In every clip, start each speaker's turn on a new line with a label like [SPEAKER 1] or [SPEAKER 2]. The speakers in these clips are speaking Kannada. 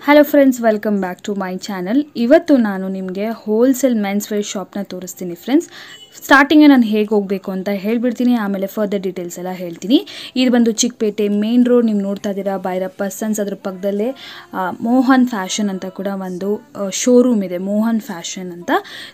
[SPEAKER 1] Hello friends welcome back to my channel ಇವತ್ತು ನಾನು ನಿಮಗೆ ಹೋಲ್ಸೇಲ್ ಮೆನ್ಸ್ ವೇರ್ ಶಾಪ್ನ ತೋರಿಸ್ತೀನಿ ಫ್ರೆಂಡ್ಸ್ ಸ್ಟಾರ್ಟಿಂಗೇ ನಾನು ಹೇಗೆ ಹೋಗಬೇಕು ಅಂತ ಹೇಳ್ಬಿಡ್ತೀನಿ ಆಮೇಲೆ ಫರ್ದರ್ ಡೀಟೇಲ್ಸ್ ಎಲ್ಲ ಹೇಳ್ತೀನಿ ಇದು ಬಂದು ಚಿಕ್ಕಪೇಟೆ ಮೇನ್ ರೋಡ್ ನೀವು ನೋಡ್ತಾ ಇದ್ದೀರಾ ಭೈರಪ್ಪ ಸನ್ಸ್ ಅದ್ರ ಪಕ್ಕದಲ್ಲೇ ಆ, ಮೋಹನ್ ಫ್ಯಾಷನ್ ಅಂತ ಕೂಡ ಒಂದು ಶೋರೂಮ್ ಇದೆ ಮೋಹನ್ ಫ್ಯಾಷನ್ ಅಂತ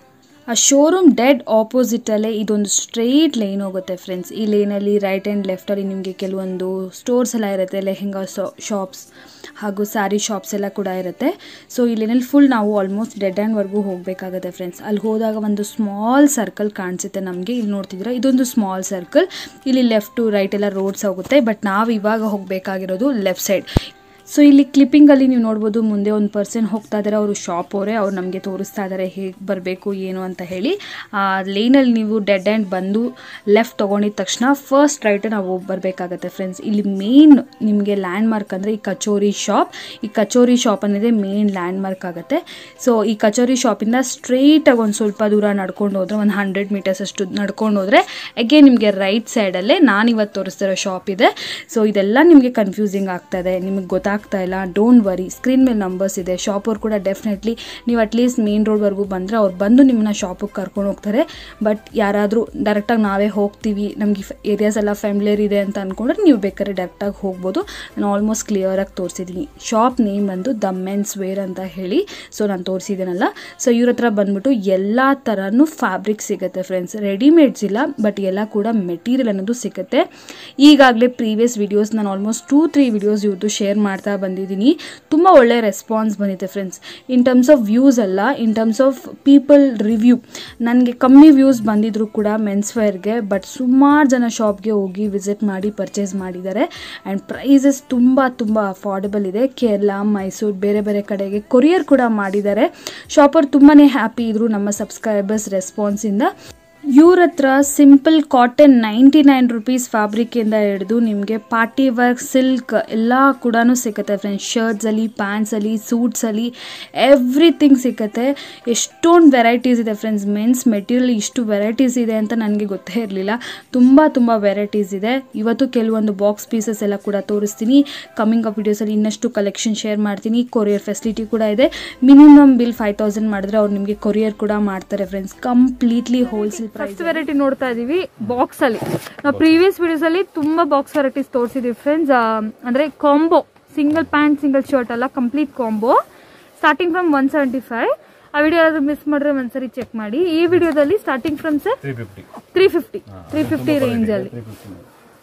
[SPEAKER 1] ಆ ಶೋರೂಮ್ ಡೆಡ್ ಆಪೋಸಿಟಲ್ಲೇ ಇದೊಂದು ಸ್ಟ್ರೈಟ್ ಲೈನ್ ಹೋಗುತ್ತೆ ಫ್ರೆಂಡ್ಸ್ ಈ ಲೈನಲ್ಲಿ ರೈಟ್ ಆ್ಯಂಡ್ ಲೆಫ್ಟಲ್ಲಿ ನಿಮಗೆ ಕೆಲವೊಂದು ಸ್ಟೋರ್ಸ್ ಎಲ್ಲ ಇರುತ್ತೆ ಲೆಹೆಂಗಾ ಶಾಪ್ಸ್ ಹಾಗೂ ಸ್ಯಾರಿ ಶಾಪ್ಸ್ ಎಲ್ಲ ಕೂಡ ಇರುತ್ತೆ ಸೊ ಈ ಲೈನಲ್ಲಿ ಫುಲ್ ನಾವು ಆಲ್ಮೋಸ್ಟ್ ಡೆಡ್ ಆ್ಯಂಡ್ವರೆಗೂ ಹೋಗಬೇಕಾಗುತ್ತೆ ಫ್ರೆಂಡ್ಸ್ ಅಲ್ಲಿ ಹೋದಾಗ ಒಂದು ಸ್ಮಾಲ್ ಸರ್ಕಲ್ ಕಾಣಿಸುತ್ತೆ ನಮಗೆ ಇಲ್ಲಿ ನೋಡ್ತಿದ್ರೆ ಇದೊಂದು ಸ್ಮಾಲ್ ಸರ್ಕಲ್ ಇಲ್ಲಿ ಲೆಫ್ಟ್ ಟು ರೈಟ್ ಎಲ್ಲ ರೋಡ್ಸ್ ಹೋಗುತ್ತೆ ಬಟ್ ನಾವು ಇವಾಗ ಹೋಗಬೇಕಾಗಿರೋದು ಲೆಫ್ಟ್ ಸೈಡ್ ಸೊ ಇಲ್ಲಿ ಕ್ಲಿಪ್ಪಿಂಗಲ್ಲಿ ನೀವು ನೋಡ್ಬೋದು ಮುಂದೆ ಒಂದು ಪರ್ಸನ್ ಹೋಗ್ತಾ ಇದ್ದಾರೆ ಅವರು ಶಾಪ್ ಅವರೇ ಅವ್ರು ನಮಗೆ ತೋರಿಸ್ತಾ ಇದ್ದಾರೆ ಹೇಗೆ ಬರಬೇಕು ಏನು ಅಂತ ಹೇಳಿ ಆ ಲೈನಲ್ಲಿ ನೀವು ಡೆಡ್ ಆ್ಯಂಡ್ ಬಂದು ಲೆಫ್ಟ್ ತೊಗೊಂಡಿದ ತಕ್ಷಣ ಫಸ್ಟ್ ರೈಟ್ ನಾವು ಬರಬೇಕಾಗತ್ತೆ ಫ್ರೆಂಡ್ಸ್ ಇಲ್ಲಿ ಮೇನ್ ನಿಮಗೆ ಲ್ಯಾಂಡ್ ಮಾರ್ಕ್ ಅಂದರೆ ಈ ಕಚೋರಿ ಶಾಪ್ ಈ ಕಚೋರಿ ಶಾಪ್ ಅನ್ನೋದೇ ಮೇನ್ ಲ್ಯಾಂಡ್ ಮಾರ್ಕ್ ಆಗುತ್ತೆ ಸೊ ಈ ಕಚೋರಿ ಶಾಪಿಂದ ಸ್ಟ್ರೈಟಾಗಿ ಒಂದು ಸ್ವಲ್ಪ ದೂರ ನಡ್ಕೊಂಡು ಹೋದ್ರೆ ಒಂದು ಹಂಡ್ರೆಡ್ ಮೀಟರ್ಸ್ ಅಷ್ಟು ನಡ್ಕೊಂಡು ಹೋದರೆ ಅಗೇನ್ ನಿಮಗೆ ರೈಟ್ ಸೈಡಲ್ಲೇ ನಾನು ಇವತ್ತು ತೋರಿಸ್ತಿರೋ ಶಾಪ್ ಇದೆ ಸೊ ಇದೆಲ್ಲ ನಿಮಗೆ ಕನ್ಫ್ಯೂಸಿಂಗ್ ಆಗ್ತದೆ ನಿಮಗೆ ಗೊತ್ತಾಗ್ತಾ ಇಲ್ಲ ಡೋಂಟ್ ವರಿ ಸ್ಕ್ರೀನ್ ಮೇಲೆ ನಂಬರ್ಸ್ ಇದೆ ಶಾಪ್ ಅವ್ರು ಕೂಡ ಡೆಫಿನೆಟ್ಲಿ ನೀವು ಅಟ್ಲೀಸ್ಟ್ ಮೇನ್ ರೋಡ್ವರೆಗೂ ಬಂದರೆ ಅವ್ರು ಬಂದು ನಿಮ್ಮನ್ನ ಶಾಪಿಗೆ ಕರ್ಕೊಂಡು ಹೋಗ್ತಾರೆ ಬಟ್ ಯಾರಾದರೂ ಡೈರೆಕ್ಟಾಗಿ ನಾವೇ ಹೋಗ್ತೀವಿ ನಮಗೆ ಏರಿಯಾಸ್ ಎಲ್ಲ ಫ್ಯಾಮಿಲಿಯರ್ ಇದೆ ಅಂತ ಅಂದ್ಕೊಂಡ್ರೆ ನೀವು ಬೇಕಾದ್ರೆ ಡೈರೆಕ್ಟಾಗಿ ಹೋಗ್ಬೋದು ನಾನು ಆಲ್ಮೋಸ್ಟ್ ಕ್ಲಿಯರಾಗಿ ತೋರಿಸಿದ್ದೀನಿ ಶಾಪ್ ನೇಮ್ ಬಂದು ದ ಮೆನ್ಸ್ ವೇರ್ ಅಂತ ಹೇಳಿ ಸೊ ನಾನು ತೋರಿಸಿದ್ದೀನಲ್ಲ ಸೊ ಇವ್ರ ಹತ್ರ ಬಂದ್ಬಿಟ್ಟು ಎಲ್ಲ ಥರನೂ ಫ್ಯಾಬ್ರಿಕ್ ಸಿಗುತ್ತೆ ಫ್ರೆಂಡ್ಸ್ ರೆಡಿಮೇಡ್ಸ್ ಇಲ್ಲ ಬಟ್ ಎಲ್ಲ ಕೂಡ ಮೆಟೀರಿಯಲ್ ಅನ್ನೋದು ಸಿಗುತ್ತೆ ಈಗಾಗಲೇ ಪ್ರೀವಿಯಸ್ ವಿಡಿಯೋಸ್ ನಾನು ಆಲ್ಮೋಸ್ಟ್ ಟೂ ತ್ರೀ ವಿಡಿಯೋಸ್ ಇವ್ರದ್ದು ಶೇರ್ ಮಾಡ್ತಾ ಬಂದಿದ್ದೀನಿ ತುಂಬ ಒಳ್ಳೆ ರೆಸ್ಪಾನ್ಸ್ ಬಂದಿದೆ friends in terms of views ಅಲ್ಲ in terms of people review ನನಗೆ ಕಮ್ಮಿ ವ್ಯೂಸ್ ಬಂದಿದ್ರು ಕೂಡ ಮೆನ್ಸ್ ವೇರ್ಗೆ ಬಟ್ ಸುಮಾರು ಜನ ಶಾಪ್ಗೆ ಹೋಗಿ ವಿಸಿಟ್ ಮಾಡಿ ಪರ್ಚೇಸ್ ಮಾಡಿದ್ದಾರೆ ಆ್ಯಂಡ್ ಪ್ರೈಸಸ್ ತುಂಬ ತುಂಬ ಅಫೋರ್ಡಬಲ್ ಇದೆ ಕೇರಳ ಮೈಸೂರು ಬೇರೆ ಬೇರೆ ಕಡೆಗೆ ಕೊರಿಯರ್ ಕೂಡ ಮಾಡಿದ್ದಾರೆ ಶಾಪರ್ ತುಂಬಾ ಹ್ಯಾಪಿ ಇದ್ರು ನಮ್ಮ ಸಬ್ಸ್ಕ್ರೈಬರ್ಸ್ ರೆಸ್ಪಾನ್ಸಿಂದ ಇವ್ರ ಹತ್ರ simple cotton ninety nine rupees ಫ್ಯಾಬ್ರಿಕ್ಕಿಂದ ಹಿಡಿದು ನಿಮಗೆ ಪಾರ್ಟಿ ವರ್ಕ್ ಸಿಲ್ಕ್ ಎಲ್ಲ ಕೂಡ ಸಿಗುತ್ತೆ ಫ್ರೆಂಡ್ಸ್ ಶರ್ಟ್ಸಲ್ಲಿ ಪ್ಯಾಂಟ್ಸಲ್ಲಿ ಸೂಟ್ಸಲ್ಲಿ ಎವ್ರಿಥಿಂಗ್ ಸಿಗುತ್ತೆ ಎಷ್ಟೊಂದು ವೆರೈಟೀಸ್ ಇದೆ ಫ್ರೆಂಡ್ಸ್ ಮೆನ್ಸ್ ಮೆಟೀರಿಯಲ್ ಇಷ್ಟು ವೆರೈಟೀಸ್ ಇದೆ ಅಂತ ನನಗೆ ಗೊತ್ತೇ ಇರಲಿಲ್ಲ ತುಂಬ ತುಂಬ ವೆರೈಟೀಸ್ ಇದೆ ಇವತ್ತು ಕೆಲವೊಂದು ಬಾಕ್ಸ್ ಪೀಸಸ್ ಎಲ್ಲ ಕೂಡ ತೋರಿಸ್ತೀನಿ ಕಮ್ಮಿಂಗ್ ಅಪ್ ವಿಡಿಯೋಸಲ್ಲಿ ಇನ್ನಷ್ಟು ಕಲೆಕ್ಷನ್ ಶೇರ್ ಮಾಡ್ತೀನಿ ಕೊರಿಯರ್ ಫೆಸಿಲಿಟಿ ಕೂಡ ಇದೆ ಮಿನಿಮಮ್ ಬಿಲ್ ಫೈವ್ ತೌಸಂಡ್ ಮಾಡಿದ್ರೆ ಅವ್ರು ನಿಮಗೆ ಕೊರಿಯರ್ ಕೂಡ ಮಾಡ್ತಾರೆ friends completely wholesale price
[SPEAKER 2] first variety ನೋಡ್ತಾ ಇದೀವಿ ಬಾಕ್ಸ್ ಅಲ್ಲಿ ನಾವು ಪ್ರೀವಿಯಸ್ ವಿಡಿಯೋಸ್ ಅಲ್ಲಿ ತುಂಬಾ ಬಾಕ್ಸ್ ವೆರೈಟೀಸ್ ತೋರಿಸಿದೀವಿ ಫ್ರೆಂಡ್ಸ್ ಅಂದ್ರೆ combo single pant single shirt ಅಲ್ಲ complete combo starting from one seventy five ಆ ವಿಡಿಯೋ ಯಾರಾದ್ರೂ ಮಿಸ್ ಮಾಡಿದ್ರೆ ಒಂದ್ಸರಿ ಚೆಕ್ ಮಾಡಿ ಈ ವಿಡಿಯೋದಲ್ಲಿ starting from sir
[SPEAKER 3] three fifty
[SPEAKER 2] three fifty three fifty range ಅಲ್ಲಿ
[SPEAKER 3] ತ್ರೀ ಫಿಫ್ಟಿ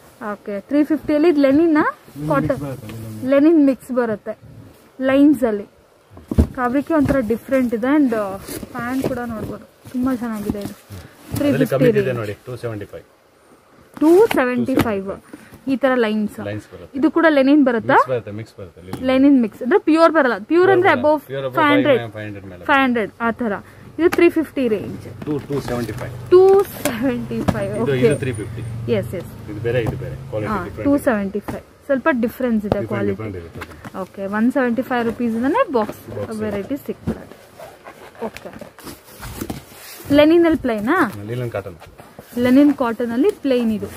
[SPEAKER 2] ಓಕೆ ತ್ರೀ ಫಿಫ್ಟಿಯಲ್ಲಿ ಲೆನಿನ್ ಕಾಟನ್ ಲೆನಿನ್ ಮಿಕ್ಸ್ ಬರುತ್ತೆ ಲೈನ್ಸ್ ಅಲ್ಲಿ ಫ್ಯಾಬ್ರಿಕ್ ಒಂಥರ ಡಿಫ್ರೆಂಟ್ ಇದೆ ಅಂಡ್ ಪ್ಯಾಂಟ್ ಕೂಡ ನೋಡ್ಬೋದು ತುಂಬಾ ಚೆನ್ನಾಗಿದೆ ಇದು ತ್ರೀ
[SPEAKER 3] ಅದರಲ್ಲಿ
[SPEAKER 2] ಫಿಫ್ಟಿ
[SPEAKER 3] ಕಮ್ಮಿ ಇದೆ ನೋಡಿ two seventy five
[SPEAKER 2] two seventy five ಈ ತರ ಲೈನ್ಸ್
[SPEAKER 3] ಲೈನ್ಸ್ ಬರುತ್ತೆ
[SPEAKER 2] ಇದು ಕೂಡ ಲೆನಿನ್ ಬರುತ್ತಾ
[SPEAKER 3] ಮಿಕ್ಸ್ ಬರುತ್ತೆ ಮಿಕ್ಸ್ ಬರುತ್ತೆ ಲಿಲ್ಲಿ.
[SPEAKER 2] ಲೆನಿನ್ ಮಿಕ್ಸ್ ಅಂದ್ರೆ ಪ್ಯೂರ್ ಬರಲ್ಲ ಪ್ಯೂರ್ ಅಂದ್ರೆ above
[SPEAKER 3] Pure about
[SPEAKER 2] five hundred
[SPEAKER 3] five hundred ಮೇಲೆ
[SPEAKER 2] ಫೈವ್ ಹಂಡ್ರೆಡ್ ಆ ತರ ಇದು three fifty range
[SPEAKER 3] two two seventy five
[SPEAKER 2] two seventy five
[SPEAKER 3] ಇದು
[SPEAKER 2] ಓಕೆ
[SPEAKER 3] ಇದು ತ್ರೀ ಫಿಫ್ಟಿ
[SPEAKER 2] ಎಸ್ ಎಸ್
[SPEAKER 3] ಇದು ಬೇರೆ ಇದು ಬೇರೆ ಕ್ವಾಲಿಟಿ
[SPEAKER 2] ಹಾ
[SPEAKER 3] ಡಿಫ್ರೆಂಟ್
[SPEAKER 2] ಟೂ ಸೆವೆಂಟಿ ಫೈವ್ ಸ್ವಲ್ಪ ಡಿಫ್ರೆನ್ಸ್ ಇದೆ ಕ್ವಾಲಿಟಿ
[SPEAKER 3] ಡಿಫ್ರೆಂಟ್ ಇರುತ್ತೆ
[SPEAKER 2] ಓಕೆ ಒನ್ ಸೆವೆಂಟಿ ಫೈವ್ ರುಪೀಸ್ನೇ ಬಾಕ್ಸ್ ವೆರೈಟಿ ಸಿಗ್ತದೆ ಓಕೆ ಲೆನಿನಲ್ಲಿ ಪ್ಲೈನಾ
[SPEAKER 3] ಲೀಲನ್ ಕಾಟನ್
[SPEAKER 2] ಲೆನಿನ್ ಕಾಟನ್ ಅಲ್ಲಿ ಪ್ಲೈನ್ ಇದು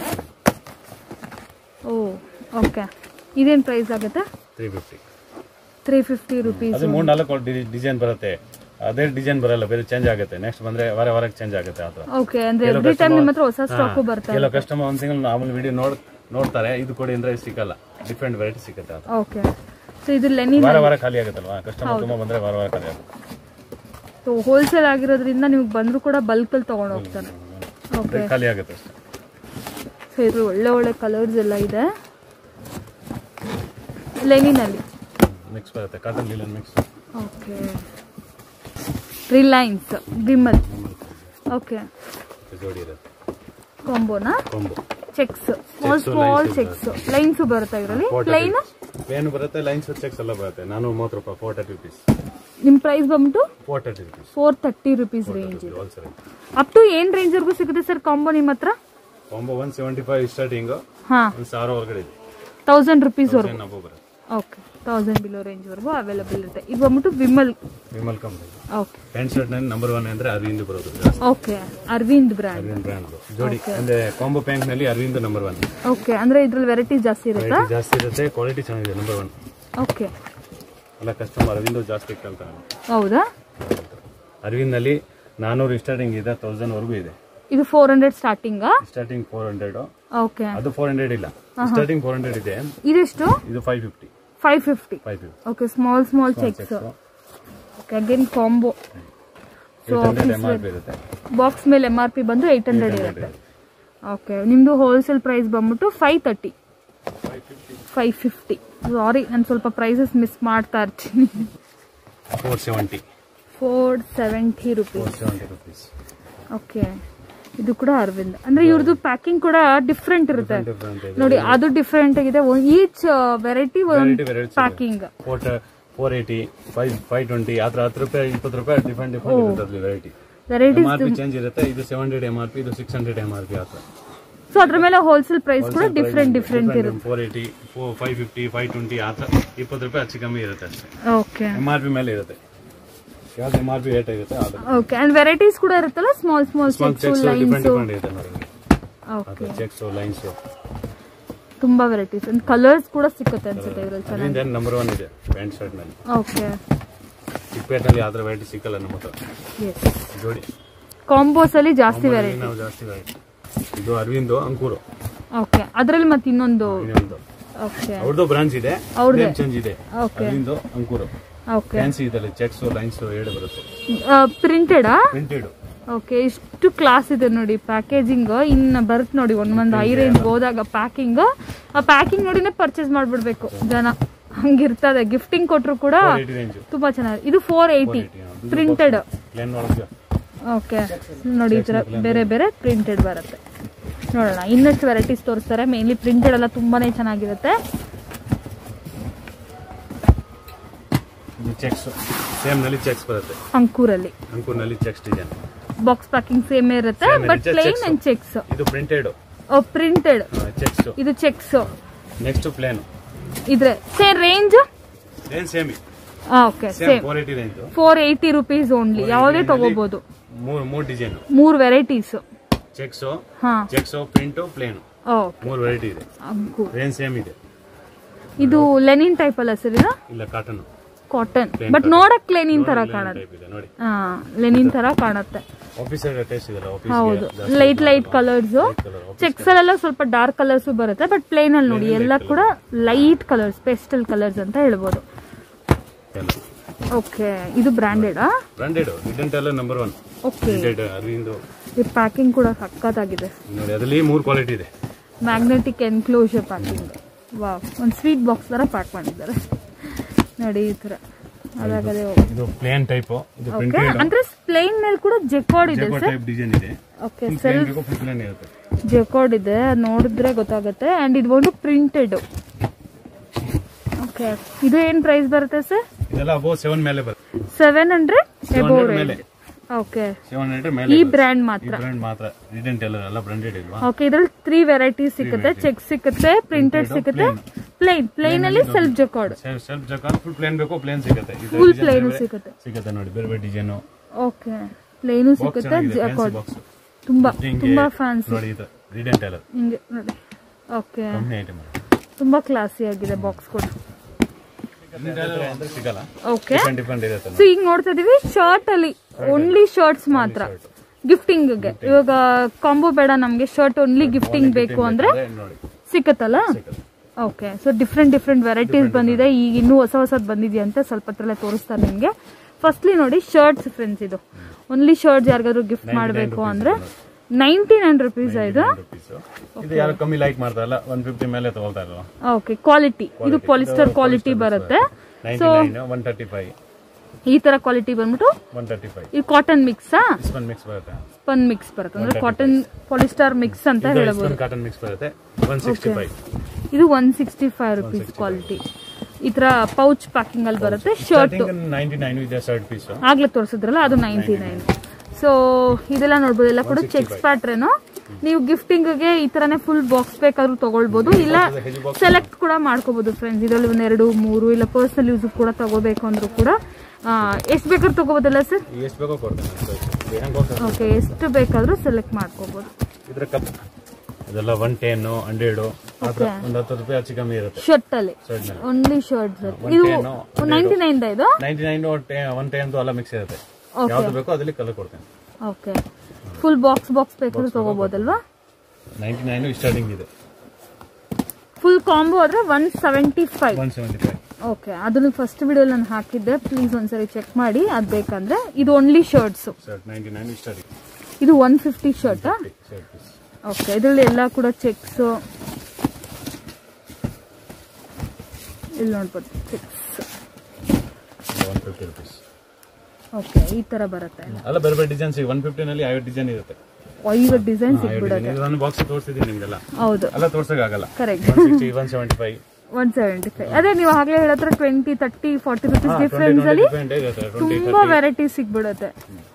[SPEAKER 2] ಓ ಓಕೆ ಇದೇನು ಪ್ರೈಸ್ ಆಗುತ್ತೆ
[SPEAKER 3] three fifty
[SPEAKER 2] three fifty rupees
[SPEAKER 3] ಅದು ಮೂರ್ ನಾಲ್ಕು ಡಿಸೈನ್ ಬರುತ್ತೆ ಅದೇ ಡಿಸೈನ್ ಬರಲ್ಲ ಬೇರೆ ಚೇಂಜ್ ಆಗುತ್ತೆ ನೆಕ್ಸ್ಟ್ ಬಂದ್ರೆ ವಾರ ವಾರಕ್ಕೆ ಚೇಂಜ್ ಆಗುತ್ತೆ ಆ ಥರ
[SPEAKER 2] ಓಕೆ ಅಂದ್ರೆ ಎವ್ರಿ ಟೈಮ್ ನಿಮ್ಮ ಹತ್ರ ಹೊಸ ಸ್ಟಾಕು ಬರ್ತಾ
[SPEAKER 3] ಕೆಲವು ಕಸ್ಟಮರ್ ಒಂದ್ ಸಿಂಗಲ್ ಆಮೇಲೆ ವಿಡಿಯೋ ನೋಡ್ ನೋಡ್ತಾರೆ ಇದು ಕೊಡಿ ಅಂದ್ರೆ ಸಿಕ್ಕಲ್ಲ ಡಿಫ್ರೆಂಟ್ ವೆರೈಟಿ ಸಿಗುತ್ತೆ ಆ ಥರ.
[SPEAKER 2] ಓಕೆ ಸೊ ಇದು ಲೆನಿನ್
[SPEAKER 3] ವಾರ ವಾರ ಖಾಲಿ ಆಗುತ್ತಲ್ವಾ ಕಸ್ಟಮರ್ ತುಂಬಾ ಬಂದ್ರೆ ವಾರ ವಾರ ಖಾಲಿ ಆಗುತ್ತೆ
[SPEAKER 2] ಸೊ ಹೋಲ್ಸೇಲ್ ಆಗಿರೋದ್ರಿಂದ ನಿಮ್ಗೆ ಬಂದ್ರು ಕೂಡ ಬಲ್ಕ್ ಅಲ್ಲಿ ತಗೊಂಡು ಹೋಗ್ತಾನೆ ಓಕೆ
[SPEAKER 3] ಬೇಗ ಖಾಲಿ ಆಗುತ್ತೆ ಅಷ್ಟೇ
[SPEAKER 2] ಸೊ ಇದು ಒಳ್ಳೆ ಒಳ್ಳೆ ಕಲರ್ಸ್ ಎಲ್ಲ ಇದೆ ಲೆನಿನ್ ಅಲ್ಲಿ
[SPEAKER 3] ಮಿಕ್ಸ್ ಬರುತ್ತೆ cotton linen mix
[SPEAKER 2] okay Reliance Vimal okay
[SPEAKER 3] ಜೋಡಿ ಇರುತ್ತೆ
[SPEAKER 2] ಕಾಂಬೋನಾ
[SPEAKER 3] ಕೊಂಬು
[SPEAKER 2] checks small small checks lines ಬರುತ್ತಾ ಇದರಲ್ಲಿ ಪ್ಲೈನ್
[SPEAKER 3] ಪ್ಲೇನ್ ಬರುತ್ತೆ ಲೈನ್ಸ್ ಚೆಕ್ಸ್ ಎಲ್ಲ ಬರುತ್ತೆ ನಾನು ಮೂವತ್ತು ರೂಪಾಯಿ ಫೋರ್ ತರ್ಟಿ ರುಪೀಸ್
[SPEAKER 2] ನಿಮ್ ಪ್ರೈಸ್ ಬಂದ್ಬಿಟ್ಟು
[SPEAKER 3] four thirty rupees
[SPEAKER 2] four thirty rupees range ಇದೆ
[SPEAKER 3] ಹೋಲ್ಸೇಲ್
[SPEAKER 2] ಅಪ್ ಟು ಏನ್ ರೇಂಜ್ ವರ್ಗೂ ಸಿಗುತ್ತೆ ಸರ್ ಕಾಂಬೋ ನಿಮ್ಮ ಹತ್ರ
[SPEAKER 3] combo one seventy five starting
[SPEAKER 2] ಹಾ
[SPEAKER 3] ಒಂದು ಸಾವಿರ ಹೊರಗಡೆ ಇದೆ
[SPEAKER 2] ತೌಸಂಡ್ ರುಪೀಸ್ ವರ್ಗೂ
[SPEAKER 3] ನಾವು ಬರುತ್ತೆ
[SPEAKER 2] ಓಕೆ ತೌಸಂಡ್ ಬಿಲೋ ರೇಂಜ್ ವರ್ಗೂ ಅವೈಲೇಬಲ್ ಇರುತ್ತೆ ಇದು ಬಂದ್ಬಿಟ್ಟು Vimal
[SPEAKER 3] Vimal company
[SPEAKER 2] okay
[SPEAKER 3] pant shirt ನಲ್ಲಿ ನಂಬರ್ ಒನ್ ಅಂದ್ರೆ ಅರವಿಂದ್ ಬರೋದು ಜಾಸ್ತಿ
[SPEAKER 2] okay Arvind brand
[SPEAKER 3] Arvind brand ಜೋಡಿ ಅಂದ್ರೆ ಕಾಂಬೋ ಪ್ಯಾಂಟ್ ನಲ್ಲಿ ಅರವಿಂದ್ ನಂಬರ್ ಒನ್
[SPEAKER 2] ಓಕೆ ಅಂದ್ರೆ ಇದ್ರಲ್ಲಿ ವೆರೈಟೀಸ್ ಜಾಸ್ತಿ ಇರುತ್ತಾ
[SPEAKER 3] ಜಾಸ್ತಿ ಇರುತ್ತೆ ಕ್ವಾಲಿಟಿ ಚೆನ್ನಾಗಿದೆ ನಂಬರ್ ಒನ್
[SPEAKER 2] ಓಕೆ
[SPEAKER 3] ಎಲ್ಲ ಕಸ್ಟಮರ್ ಅರವಿಂದು ಜಾಸ್ತಿ ಕೇಳ್ತಾರೆ
[SPEAKER 2] ಹೌದಾ
[SPEAKER 3] ಅರವಿಂದ್ನಲ್ಲಿ ನಾನೂರು ಸ್ಟಾರ್ಟಿಂಗ್ ಇದೆ ತೌಸಂಡ್ ವರೆಗೂ ಇದೆ
[SPEAKER 2] ಇದು ಫೋರ್ ಹಂಡ್ರೆಡ್ ಸ್ಟಾರ್ಟಿಂಗಾ
[SPEAKER 3] ಸ್ಟಾರ್ಟಿಂಗ್ ಫೋರ್ ಹಂಡ್ರೆಡ್
[SPEAKER 2] ಓಕೆ
[SPEAKER 3] ಅದು ಫೋರ್ ಹಂಡ್ರೆಡ್ ಇಲ್ಲ ಸ್ಟಾರ್ಟಿಂಗ್ ಫೋರ್ ಹಂಡ್ರೆಡ್ ಇದೆ
[SPEAKER 2] ಇದೆಷ್ಟು
[SPEAKER 3] ಇದು five fifty
[SPEAKER 2] five fifty
[SPEAKER 3] five fifty
[SPEAKER 2] okay small small checks okay again combo
[SPEAKER 3] eight hundred M R P ಇರುತ್ತೆ
[SPEAKER 2] ಬಾಕ್ಸ್ ಮೇಲೆ ಎಮ್ ಆರ್ ಪಿ ಬಂದು ಏಯ್ಟ್ ಹಂಡ್ರೆಡ್ ಇರುತ್ತೆ ಓಕೆ ನಿಮ್ಮದು ಹೋಲ್ಸೇಲ್ ಪ್ರೈಸ್ ಬಂದ್ಬಿಟ್ಟು five thirty five fifty sorry ನಾನು ಸ್ವಲ್ಪ ಪ್ರೈಸಸ್ ಮಿಸ್ ಮಾಡ್ತಾ ಇರ್ತೀನಿ
[SPEAKER 3] four seventy
[SPEAKER 2] four seventy rupees
[SPEAKER 3] four seventy rupees
[SPEAKER 2] okay ಇದು ಕೂಡ ಅರವಿಂದ್ ಅಂದ್ರೆ ಇವ್ರದ್ದು ಪ್ಯಾಕಿಂಗ್ ಕೂಡ ಡಿಫ್ರೆಂಟ್ ಇರುತ್ತೆ
[SPEAKER 3] ಡಿಫ್ರೆಂಟ್ ಇದೆ
[SPEAKER 2] ನೋಡಿ ಅದು ಡಿಫ್ರೆಂಟ್ ಆಗಿದೆ ಈಚ್ ವೆರೈಟಿ ಒಂದು
[SPEAKER 3] variety variety
[SPEAKER 2] packing
[SPEAKER 3] four four eighty five five twenty ಆ ಥರ ಹತ್ತು ರೂಪಾಯಿ ಇಪ್ಪತ್ತು ರೂಪಾಯಿ ಡಿಫ್ರೆಂಟ್ ಡಿಫ್ರೆಂಟ್ ಇರುತ್ತೆ ಅದ್ರಲ್ಲಿ variety
[SPEAKER 2] variety
[SPEAKER 3] M R P change ಇರುತ್ತೆ ಇದು seven hundred M R P ಇದು six hundred M R P ಆ ಥರ
[SPEAKER 2] ಸೊ ಅದ್ರ ಮೇಲೆ ಹೋಲ್ಸೇಲ್ ಪ್ರೈಸ್ ಕೂಡ ಡಿಫ್ರೆಂಟ್ ಡಿಫ್ರೆಂಟ್ ಇರುತ್ತೆ
[SPEAKER 3] four eighty four five fifty five twenty ಆ ಥರ ಇಪ್ಪತ್ತು ರೂಪಾಯಿ ಹೆಚ್ಚು ಕಮ್ಮಿ ಇರುತ್ತೆ ಅಷ್ಟೇ
[SPEAKER 2] ಓಕೆ
[SPEAKER 3] ಎಮ್ ಆರ್ ಪಿ ಮೇಲೆ ಇರುತ್ತೆ ಯಾವ್ದು ಎಮ್ ಆರ್ ಪಿ ರೇಟ್ ಇರುತ್ತೆ ಅದು
[SPEAKER 2] ಓಕೆ ಅಂಡ್ ವೆರೈಟೀಸ್ ಕೂಡ ಇರುತ್ತಲ್ಲ small small
[SPEAKER 3] small
[SPEAKER 2] checks
[SPEAKER 3] checks different
[SPEAKER 2] lines
[SPEAKER 3] different ಇರುತ್ತೆ ನೋಡಿ
[SPEAKER 2] ಓಕೆ
[SPEAKER 3] ಅದು ಚೆಕ್ಸ್ ಲೈನ್ಸು
[SPEAKER 2] ತುಂಬಾ ವೆರೈಟೀಸ್ ಅಂಡ್ ಕಲರ್ಸ್ ಕೂಡ ಸಿಕ್ಕುತ್ತೆ ಅನ್ಸುತ್ತೆ ಇದ್ರಲ್ಲಿ ಚೆನ್ನಾಗಿ
[SPEAKER 3] ಅದರಿಂದ ನಂಬರ್ ಒನ್ ಇದೆ ಪ್ಯಾಂಟ್ ಶರ್ಟ್ ನಲ್ಲಿ
[SPEAKER 2] ಓಕೆ
[SPEAKER 3] ಚಿಕ್ಕಪೇಟೆನಲ್ಲಿ ಆ ಥರ ವೆರೈಟಿ ಸಿಕ್ಕಲ್ಲ ನಮ್ಮ ಹತ್ರ
[SPEAKER 2] ಎಸ್
[SPEAKER 3] ಜೋಡಿ
[SPEAKER 2] ಕಾಂಬೋಸ್ ಅಲ್ಲಿ ಜಾಸ್ತಿ
[SPEAKER 3] ಇಲ್ಲಿ
[SPEAKER 2] ವೆರೈಟಿ
[SPEAKER 3] ನಾವು ಜಾಸ್ತಿ ವೆರೈಟಿ ಇದು ಅರವಿಂದು ಅಂಕೂರು
[SPEAKER 2] ಓಕೆ ಅದರಲ್ಲಿ ಮತ್ತೆ ಇನ್ನೊಂದು
[SPEAKER 3] ಇನ್ನೊಂದು
[SPEAKER 2] ಓಕೆ
[SPEAKER 3] ಅವ್ರದ್ದು ಬ್ರಾಂಚ್ ಇದೆ
[SPEAKER 2] ಅವ್ರದ್ದೇ.
[SPEAKER 3] ಚೇಂಜ್ ಇದೆ
[SPEAKER 2] okay
[SPEAKER 3] Arvind Ankur
[SPEAKER 2] okay
[SPEAKER 3] fancy ಇದರಲ್ಲಿ ಚೆಕ್ಸ್ ಲೈನ್ಸ್ ಹೇಳಿ ಬರುತ್ತೆ
[SPEAKER 2] ಪ್ರಿಂಟೆಡಾ
[SPEAKER 3] ಪ್ರಿಂಟೆಡ್
[SPEAKER 2] ಓಕೆ ಇಷ್ಟು ಕ್ಲಾಸ್ ಇದೆ ನೋಡಿ ಪ್ಯಾಕೇಜಿಂಗ್ ಇನ್ನು ಬರುತ್ತೆ ನೋಡಿ ಒಂದೊಂದು ಹೈ ರೇಂಜ್ ಹೋದಾಗ ಪ್ಯಾಕಿಂಗ್ ಆ ಪ್ಯಾಕಿಂಗ್ ನೋಡಿನೇ ಪರ್ಚೇಸ್ ಮಾಡ್ಬಿಡ್ಬೇಕು ಜನ ಹಂಗಿರ್ತದೆ ಗಿಫ್ಟಿಂಗ್ ಕೊಟ್ರು ಕೂಡ
[SPEAKER 3] ಏಯ್ಟಿ ರೇಂಜ್
[SPEAKER 2] ತುಂಬಾ ಚೆನ್ನಾಗಿ ಇದು ಫೋರ್ ಏಯ್ಟಿ ಪ್ರಿಂಟೆಡ್
[SPEAKER 3] ಪ್ಲೇನ್ ಒಳಗೆ
[SPEAKER 2] ಓಕೆ ನೋಡಿ ಈ ಥರ ಬೇರೆ ಬೇರೆ ಪ್ರಿಂಟೆಡ್ ಬರುತ್ತೆ ನೋಡೋಣ ಇನ್ನಷ್ಟು ವೆರೈಟೀಸ್ ತೋರಿಸ್ತಾರೆ ಮೇನ್ಲಿ ಪ್ರಿಂಟೆಡ್ ಎಲ್ಲ ತುಂಬಾನೇ ಚೆನ್ನಾಗಿರುತ್ತೆ
[SPEAKER 3] ಇದು ಚೆಕ್ಸ್ ಸೇಮ್ ನಲ್ಲಿ ಚೆಕ್ಸ್ ಬರುತ್ತೆ
[SPEAKER 2] ಅಂಕೂರಲ್ಲಿ
[SPEAKER 3] ಅಂಕೂರ್ನಲ್ಲಿ checks design
[SPEAKER 2] box packing same ಇರುತ್ತೆ
[SPEAKER 3] Same
[SPEAKER 2] ಬಟ್
[SPEAKER 3] ಇರುತ್ತೆ,
[SPEAKER 2] ಪ್ಲೇನ್
[SPEAKER 3] checks.
[SPEAKER 2] ಅಂಡ್ ಚೆಕ್ಸ್
[SPEAKER 3] ಇದು ಪ್ರಿಂಟೆಡ್
[SPEAKER 2] ಪ್ರಿಂಟೆಡ್
[SPEAKER 3] ಚೆಕ್ಸ್
[SPEAKER 2] ಇದು ಚೆಕ್ಸ್
[SPEAKER 3] ನೆಕ್ಸ್ಟ್ ಪ್ಲೇನ್
[SPEAKER 2] ಇದ್ರೆ ಸೇಮ್ ರೇಂಜ್
[SPEAKER 3] ಏನ್ same
[SPEAKER 2] okay
[SPEAKER 3] same
[SPEAKER 2] same
[SPEAKER 3] four eighty range
[SPEAKER 2] four eighty rupees only ಯಾವುದೇ ತಗೋಬಹುದು
[SPEAKER 3] ಮೂರ್ ಮೂರ್ ಡಿಸೈನ್
[SPEAKER 2] ಮೂರ್ ವೆರೈಟೀಸ್
[SPEAKER 3] ಚೆಕ್ಸ್
[SPEAKER 2] ಹಾ
[SPEAKER 3] ಚೆಕ್ಸ್ ಪ್ರಿಂಟು ಪ್ಲೇನ್
[SPEAKER 2] ಓಕೆ
[SPEAKER 3] ಮೂರ್ ವೆರೈಟಿ ಇದೆ
[SPEAKER 2] ಅಂಕೂರ್
[SPEAKER 3] ರೇಂಜ್ ಸೇಮ್ ಇದೆ
[SPEAKER 2] ಇದು ಲೆನಿನ್ ಟೈಪ್ ಅಲ್ಲ ಸರ್ ಇದು
[SPEAKER 3] ಇಲ್ಲ cotton
[SPEAKER 2] cotton
[SPEAKER 3] Plain
[SPEAKER 2] but
[SPEAKER 3] cotton.
[SPEAKER 2] ನೋಡಕ್ ಲೆನಿನ್ ತರ ಕಾಣುತ್ತೆ
[SPEAKER 3] ಟೈಪ್ ಇದೆ ನೋಡಿ
[SPEAKER 2] ಹಾ ಲೆನಿನ್ ತರ ಕಾಣುತ್ತೆ
[SPEAKER 3] ಆಫೀಸರ್ ಟೇಸ್ಟ್ ಇದೆಲ್ಲ
[SPEAKER 2] ಹೌದು
[SPEAKER 3] office
[SPEAKER 2] light light colours checks ಅಲ್ಲೆಲ್ಲ ಸ್ವಲ್ಪ ಡಾರ್ಕ್ ಕಲರ್ಸ್ ಬರುತ್ತೆ ಬಟ್ ಪ್ಲೇನ್ ಅಲ್ಲಿ ನೋಡಿ ಎಲ್ಲ ಕೂಡ ಲೈಟ್ ಕಲರ್ಸ್ ಪೆಸ್ಟಲ್ ಕಲರ್ಸ್ ಅಂತ ಹೇಳ್ಬೋದು ಓಕೆ ಇದು ಬ್ರಾಂಡೆಡಾ
[SPEAKER 3] ಬ್ರಾಂಡೆಡ್ ರಿಡೆಂಟ್ ಎಲ್ಲ ನಂಬರ್ ಒನ್
[SPEAKER 2] ಓಕೆ
[SPEAKER 3] ರಿಡೆಂಟ್ ಅರವಿಂದು
[SPEAKER 2] ಈ ಪ್ಯಾಕಿಂಗ್ ಕೂಡ ಸಖತ್ತಾಗಿದೆ
[SPEAKER 3] ನೋಡಿ ಅದರಲ್ಲಿ ಮೂರು ಕ್ವಾಲಿಟಿ ಇದೆ
[SPEAKER 2] ಮ್ಯಾಗ್ನೆಟಿಕ್ ಎನ್ಕ್ಲೋಷರ್ ಪ್ಯಾಕಿಂಗ್ ವಾ ಒಂದು ಸ್ವೀಟ್ ಬಾಕ್ಸ್ ತರ ಪ್ಯಾಕ್ ಮಾಡಿದ್ದಾರೆ ನೋಡಿ ಈ ತರ ಅದಾಗದೆ
[SPEAKER 3] ಇದು ಪ್ಲೇನ್ ಟೈಪ್ ಇದು
[SPEAKER 2] ಓಕೆ
[SPEAKER 3] ಪ್ರಿಂಟೆಡ್
[SPEAKER 2] ಅಂದ್ರೆ ಪ್ಲೇನ್ ಮೇಲೆ ಕೂಡ ಜೆಕಾರ್ಡ್ ಇದೆ ಸರ್
[SPEAKER 3] ಟೈಪ್ ಡಿಸೈನ್ ಇದೆ
[SPEAKER 2] ಓಕೆ
[SPEAKER 3] ಪ್ಲೇನ್
[SPEAKER 2] ಸೆಲ್ಫ್
[SPEAKER 3] ಬೇಕು ಫುಲ್ ಪ್ಲೇನ್ ಇರುತ್ತೆ
[SPEAKER 2] ಜೆಕಾರ್ಡ್ ಇದೆ ನೋಡಿದ್ರೆ ಗೊತ್ತಾಗುತ್ತೆ ಅಂಡ್ ಇದು ಒಂದು ಪ್ರಿಂಟೆಡ್ ಓಕೆ ಇದು ಏನ್ ಪ್ರೈಸ್ ಬರುತ್ತೆ ಸರ್
[SPEAKER 3] ಇದೆಲ್ಲ ಅಬೋ ಸೆವೆನ್ ಮೇಲೆ ಬರುತ್ತೆ
[SPEAKER 2] ಸೆವೆನ್ ಹಂಡ್ರೆಡ್ ಎಬೋ
[SPEAKER 3] 700 ಮೇಲೆ.
[SPEAKER 2] ಓಕೆ
[SPEAKER 3] ಸೆವೆನ್ ಹಂಡ್ರೆಡ್
[SPEAKER 2] ಈ
[SPEAKER 3] ಮೇಲೆ
[SPEAKER 2] ಬ್ರ್ಯಾಂಡ್
[SPEAKER 3] ಈ
[SPEAKER 2] ಮಾತ್ರ
[SPEAKER 3] ಬ್ರ್ಯಾಂಡ್ ಮಾತ್ರ ರಿಡೆಂಟ್ ಎಲ್ಲ ಎಲ್ಲ ಬ್ರಾಂಡೆಡ್ ಇಲ್ವಾ
[SPEAKER 2] ಓಕೆ ಇದ್ರಲ್ಲಿ ತ್ರೀ ವೆರೈಟೀಸ್ ಸಿಗುತ್ತೆ ಚೆಕ್ ಸಿಗುತ್ತೆ ಪ್ರಿಂಟೆಡ್ ಸಿಗುತ್ತೆ ಪ್ಲೇನ್ ಪ್ಲೇನ್ ಅಲ್ಲಿ self jacquard
[SPEAKER 3] self jacquard full plain ಬೇಕು ಪ್ಲೇನ್ ಸಿಗುತ್ತೆ ಇದು
[SPEAKER 2] ಫುಲ್
[SPEAKER 3] design
[SPEAKER 2] ಪ್ಲೇನು
[SPEAKER 3] ಬೇರೆ ಬೇರೆ
[SPEAKER 2] ಸಿಗುತ್ತೆ
[SPEAKER 3] ಸಿಗುತ್ತೆ ನೋಡಿ ಬೇರೆ ಬೇರೆ ಡಿಸೈನು
[SPEAKER 2] ಓಕೆ ಪ್ಲೇನು
[SPEAKER 3] ಬಾಕ್ಸ್
[SPEAKER 2] ಸಿಗುತ್ತೆ
[SPEAKER 3] ಚೆನ್ನಾಗಿದೆ
[SPEAKER 2] ಜೆಕಾರ್ಡ್
[SPEAKER 3] ಬಾಕ್ಸ್
[SPEAKER 2] ತುಂಬಾ ತುಂಬಾ ಫ್ಯಾನ್ಸಿ
[SPEAKER 3] ನೋಡಿ ಇದು ರಿಡೆಂಟ್ ಎಲ್ಲ
[SPEAKER 2] ಹಿಂಗೆ ನೋಡಿ ಓಕೆ
[SPEAKER 3] ಕಂಪ್ನಿ ಐಟಮ್
[SPEAKER 2] ತುಂಬಾ ಕ್ಲಾಸಿ ಆಗಿದೆ ಬಾಕ್ಸ್ ಕೂಡ
[SPEAKER 3] ಅಂದ್ರೆ ಸಿಗಲ್ಲ
[SPEAKER 2] ಓಕೆ
[SPEAKER 3] ಡಿಫ್ರೆಂಟ್ ಡಿಫ್ರೆಂಟ್ ಇರುತ್ತೆ
[SPEAKER 2] ಸೊ ಈಗ ನೋಡ್ತಾ ಇದೀವಿ ಶರ್ಟ್ ಅಲ್ಲಿ ಓನ್ಲಿ ಶರ್ಟ್ಸ್ ಮಾತ್ರ ಗಿಫ್ಟಿಂಗ್ ಗೆ ಇವಾಗ ಕಾಂಬೋ ಬೇಡ ನಮ್ಗೆ ಶರ್ಟ್ ಓನ್ಲಿ ಗಿಫ್ಟಿಂಗ್ ಬೇಕು ಅಂದ್ರೆ
[SPEAKER 3] ಅದೇ ನೋಡಿ
[SPEAKER 2] ಸಿಕ್ಕತ್ತಲ್ಲ
[SPEAKER 3] ಸಿಗುತ್ತೆ
[SPEAKER 2] okay so different different varieties ಬಂದಿದೆ ಈಗ ಇನ್ನೂ ಹೊಸ ಹೊಸದ್ ಬಂದಿದೆಯಾ ಅಂತ ಸ್ವಲ್ಪ ಹತ್ರಲ್ಲೇ ತೋರಿಸ್ತಾರೆ ನಿಮ್ಗೆ ಫಸ್ಟ್ಲಿ ನೋಡಿ ಶರ್ಟ್ಸ್ ಫ್ರೆಂಡ್ಸ್ ಇದು ಓನ್ಲಿ ಶರ್ಟ್ಸ್ ಯಾರಿಗಾದ್ರು ಗಿಫ್ಟ್ ಮಾಡಬೇಕು ಅಂದ್ರೆ ನೈಂಟಿ ನೈನ್ ರುಪೀಸ್ ಇದು
[SPEAKER 3] ರುಪೀಸ್ ಇದು ಯಾರು ಕಮ್ಮಿ ಲೈಕ್ ಮಾಡ್ತಾರಲ್ಲ ಒನ್ ಫಿಫ್ಟಿ ಮೇಲೆ ತಗೊಳ್ತಾ ಇಲ್ವಾ
[SPEAKER 2] ಓಕೆ ಕ್ವಾಲಿಟಿ ಇದು ಪಾಲಿಸ್ಟರ್ ಕ್ವಾಲಿಟಿ ಬರುತ್ತೆ
[SPEAKER 3] ninety nine one thirty five
[SPEAKER 2] ಈ ತರ ಕ್ವಾಲಿಟಿ ಬಂದ್ಬಿಟ್ಟು
[SPEAKER 3] ಒನ್ ತರ್ಟಿ ಫೈವ್
[SPEAKER 2] ಇದು ಕಾಟನ್ ಮಿಕ್ಸಾ
[SPEAKER 3] ಇಸ್ಪನ್ ಮಿಕ್ಸ್ ಬರುತ್ತೆ
[SPEAKER 2] ಸ್ಪನ್ ಮಿಕ್ಸ್ ಬರುತ್ತೆ ಅಂದ್ರೆ ಕಾಟನ್ ಪಾಲಿಸ್ಟರ್ ಮಿಕ್ಸ್ ಅಂತ
[SPEAKER 3] ಇದು
[SPEAKER 2] ಹೇಳ್ಬೋದು
[SPEAKER 3] ಇಸ್ಪನ್ ಕಾಟನ್ ಮಿಕ್ಸ್ ಬರುತ್ತೆ ಒನ್ ಸಿಕ್ಸ್ಟಿ ಫೈವ್
[SPEAKER 2] ಇದು one sixty five rupees quality ಈ ತರ ಪೌಚ್ ಪ್ಯಾಕಿಂಗ್ ಅಲ್ಲಿ ಬರುತ್ತೆ ಶರ್ಟ್
[SPEAKER 3] ಸ್ಟಾರ್ಟಿಂಗ್ ನೈಂಟಿ ನೈನ್ ಇದೆ ಶರ್ಟ್ ಪೀಸ್
[SPEAKER 2] ಆಗ್ಲೇ ತೋರಿಸಿದ್ರಲ್ಲ ಅದು ನೈಂಟಿ ನೈನ್ ಸೊ ಇದೆಲ್ಲ ನೋಡ್ಬೋದು ಎಲ್ಲ ಕೂಡ ಚೆಕ್ಸ್ ಪ್ಯಾಟ್ರನ್ ನೀವು ಗಿಫ್ಟಿಂಗ್ ಗೆ ಈ ತರನೇ ಫುಲ್ ಬಾಕ್ಸ್ ಬೇಕಾದ್ರೂ ತಗೊಳ್ಬೋದು ಇಲ್ಲ ಸೆಲೆಕ್ಟ್ ಕೂಡ ಮಾಡ್ಕೋಬಹುದು ಫ್ರೆಂಡ್ಸ್ ಇದರಲ್ಲಿ ಒಂದ್ ಎರಡು ಮೂರು ಇಲ್ಲ ಪರ್ಸನಲ್ ಯೂಸ್ ಕೂಡ ತಗೋಬೇಕು ಅಂದ್ರೂ ಕೂಡ ಎಷ್ಟು ಬೇಕಾದ್ರೂ ತಗೋಬೋದಲ್ಲ ಸರ್
[SPEAKER 3] ಎಷ್ಟು ಬೇಕೋ ಕೊಡ್ತೇನೆ ಹೆಂಗೆ ಹೋಗ್ತದೆ
[SPEAKER 2] ಓಕೆ ಎಷ್ಟು ಬೇಕಾದ್ರೂ ಸೆಲೆಕ್ಟ್ ಮಾಡ್ಕೋಬಹುದು
[SPEAKER 3] ಇದ್ರ ಕಪ್ ಅದೆಲ್ಲ ಒನ್ ಟೆನ್ ಹಂಡ್ರೆಡ್ ಒಂದು ಹತ್ತು ರೂಪಾಯಿ ಹೆಚ್ಚು ಕಮ್ಮಿ ಇರುತ್ತೆ
[SPEAKER 2] ಶರ್ಟ್ ಅಲ್ಲಿ
[SPEAKER 3] ಶರ್ಟ್ ನಲ್ಲಿ
[SPEAKER 2] ಓನ್ಲಿ ಶರ್ಟ್ಸ್
[SPEAKER 3] One
[SPEAKER 2] ಇದು
[SPEAKER 3] ten,
[SPEAKER 2] ನೈಂಟಿ ನೈನ್ ಇದು
[SPEAKER 3] ನೈಂಟಿ ನೈನ್ ಒನ್ ಟೆನ್ ಎಲ್ಲ ಮಿಕ್ಸ್ ಇರುತ್ತೆ
[SPEAKER 2] Okay.
[SPEAKER 3] ಯಾವ್ದು ಬೇಕೋ ಅದ್ರಲ್ಲಿ ಕಲರ್ ಕೊಡ್ತೇನೆ
[SPEAKER 2] ಓಕೆ ಫುಲ್ ಬಾಕ್ಸ್ ಬಾಕ್ಸ್ ಬೇಕಾದ್ರೂ ತಗೋಬೋದಲ್ವಾ
[SPEAKER 3] ನೈಂಟಿ ನೈನ್ ಸ್ಟಾರ್ಟಿಂಗ್ ಇದೆ
[SPEAKER 2] ಫುಲ್ ಕಾಂಬೋ ಆದ್ರೆ one seventy five
[SPEAKER 3] one seventy five
[SPEAKER 2] okay ಅದನ್ನು ಫಸ್ಟ್ ವಿಡಿಯೋ ನಾನು ಹಾಕಿದ್ದೆ ಪ್ಲೀಸ್ ಒಂದ್ಸರಿ ಚೆಕ್ ಮಾಡಿ ಅದ್ ಬೇಕಂದ್ರೆ ಇದು only shirts
[SPEAKER 3] shirt ninety nine starting
[SPEAKER 2] ಇದು one fifty shirt
[SPEAKER 3] shirt piece
[SPEAKER 2] okay ಇದರಲ್ಲಿ ಎಲ್ಲ ಕೂಡ ಚೆಕ್ಸ್ ಇಲ್ಲಿ ನೋಡ್ಬೋದು checks
[SPEAKER 3] one fifty rupees
[SPEAKER 2] okay ಈ ತರ ಬರುತ್ತೆ
[SPEAKER 3] ಅಲ್ಲ ಬೇರೆ ಬೇರೆ ಡಿಸೈನ್ಸ್ ಒನ್ ನಲ್ಲಿ ಐವತ್ತು ಡಿಸೈನ್ ಇರುತ್ತೆ
[SPEAKER 2] ಐವತ್ತು ಡಿಸೈನ್
[SPEAKER 3] ಐವತ್ತು
[SPEAKER 2] ಸಿಗ್ಬಿಡುತ್ತೆ
[SPEAKER 3] ಡಿಸೈನ್ ಒಂದು ಬಾಕ್ಸ್ ತೋರಿಸಿದ್ದೀನಿ ನಿಮ್ಗೆಲ್ಲ
[SPEAKER 2] ಹೌದು
[SPEAKER 3] ಎಲ್ಲ ತೋರ್ಸಕ್ಕಾಗಲ್ಲ
[SPEAKER 2] correct
[SPEAKER 3] one sixty one seventy five
[SPEAKER 2] one seventy five ಅದೇ ನೀವು ಆಗ್ಲೇ ಹೇಳತ್ರ twenty thirty forty rupees difference ಅಲ್ಲಿ ತುಂಬಾ ವೆರೈಟಿ ಸಿಗ್ಬಿಡುತ್ತೆ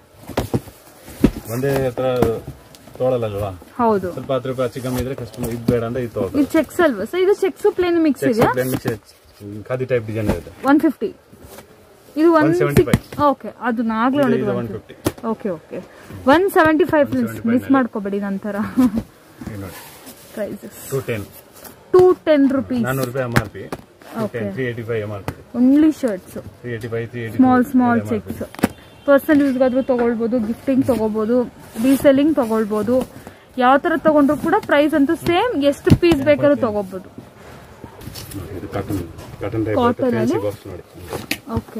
[SPEAKER 3] ಒಂದೇ ಹತ್ರ ತೊಗೊಳಲ್ಲಲ್ವಾ
[SPEAKER 2] ಹೌದು
[SPEAKER 3] ಸ್ವಲ್ಪ ಹತ್ತು ರೂಪಾಯಿ ಹೆಚ್ಚು ಕಮ್ಮಿ ಇದ್ರೆ ಕಸ್ಟಮರ್ ಇದು ಬೇಡ ಅಂತ ಇದು ತಗೋಬೇಕು
[SPEAKER 2] ಇದು ಚೆಕ್ಸ್ ಅಲ್ವಾ ಸೊ ಇದು ಚೆಕ್ಸ್ ಪ್ಲೇನ್ ಮಿಕ್ಸ್ ಇದೆಯಾ
[SPEAKER 3] plain mix khadi type design ಇರುತ್ತೆ
[SPEAKER 2] ಒನ್ ಫಿಫ್ಟಿ ಇದು ಒನ್
[SPEAKER 3] 175.
[SPEAKER 2] ಓಕೆ ಅದು ನಾಗ್ಲೇ
[SPEAKER 3] ಇದು
[SPEAKER 2] ನೋಡಿದ್ದು
[SPEAKER 3] one
[SPEAKER 2] one
[SPEAKER 3] fifty
[SPEAKER 2] okay okay one seventy five miss ಮಾಡ್ಕೋಬೇಡಿ ನಂತರ
[SPEAKER 3] ನೋಡಿ
[SPEAKER 2] prices
[SPEAKER 3] two ten
[SPEAKER 2] two ten rupees
[SPEAKER 3] ನಾನ್ನೂರು ರೂಪಾಯಿ M R P ten three eighty five M R P
[SPEAKER 2] only shirts
[SPEAKER 3] three eighty five three eighty
[SPEAKER 2] small small checks personal ಯೂಸ್ಗಾದ್ರೂ ತಗೊಳ್ಬೋದು ಗಿಫ್ಟಿಂಗ್ ತಗೋಬೋದು ರೀಸೆಲ್ಲಿಂಗ್ ತಗೊಳ್ಬೋದು ಯಾವ ತರ ತಗೊಂಡ್ರು ಕೂಡ ಪ್ರೈಸ್ ಅಂತೂ ಸೇಮ್ ಎಷ್ಟು ಪೀಸ್ ಬೇಕಾದ್ರೂ ತಗೋಬಹುದು
[SPEAKER 3] ಇದು cotton cotton type
[SPEAKER 2] Cotton
[SPEAKER 3] fancy
[SPEAKER 2] ಅಲ್ಲಿ?
[SPEAKER 3] ಬಾಕ್ಸ್ ನೋಡಿ
[SPEAKER 2] ಓಕೆ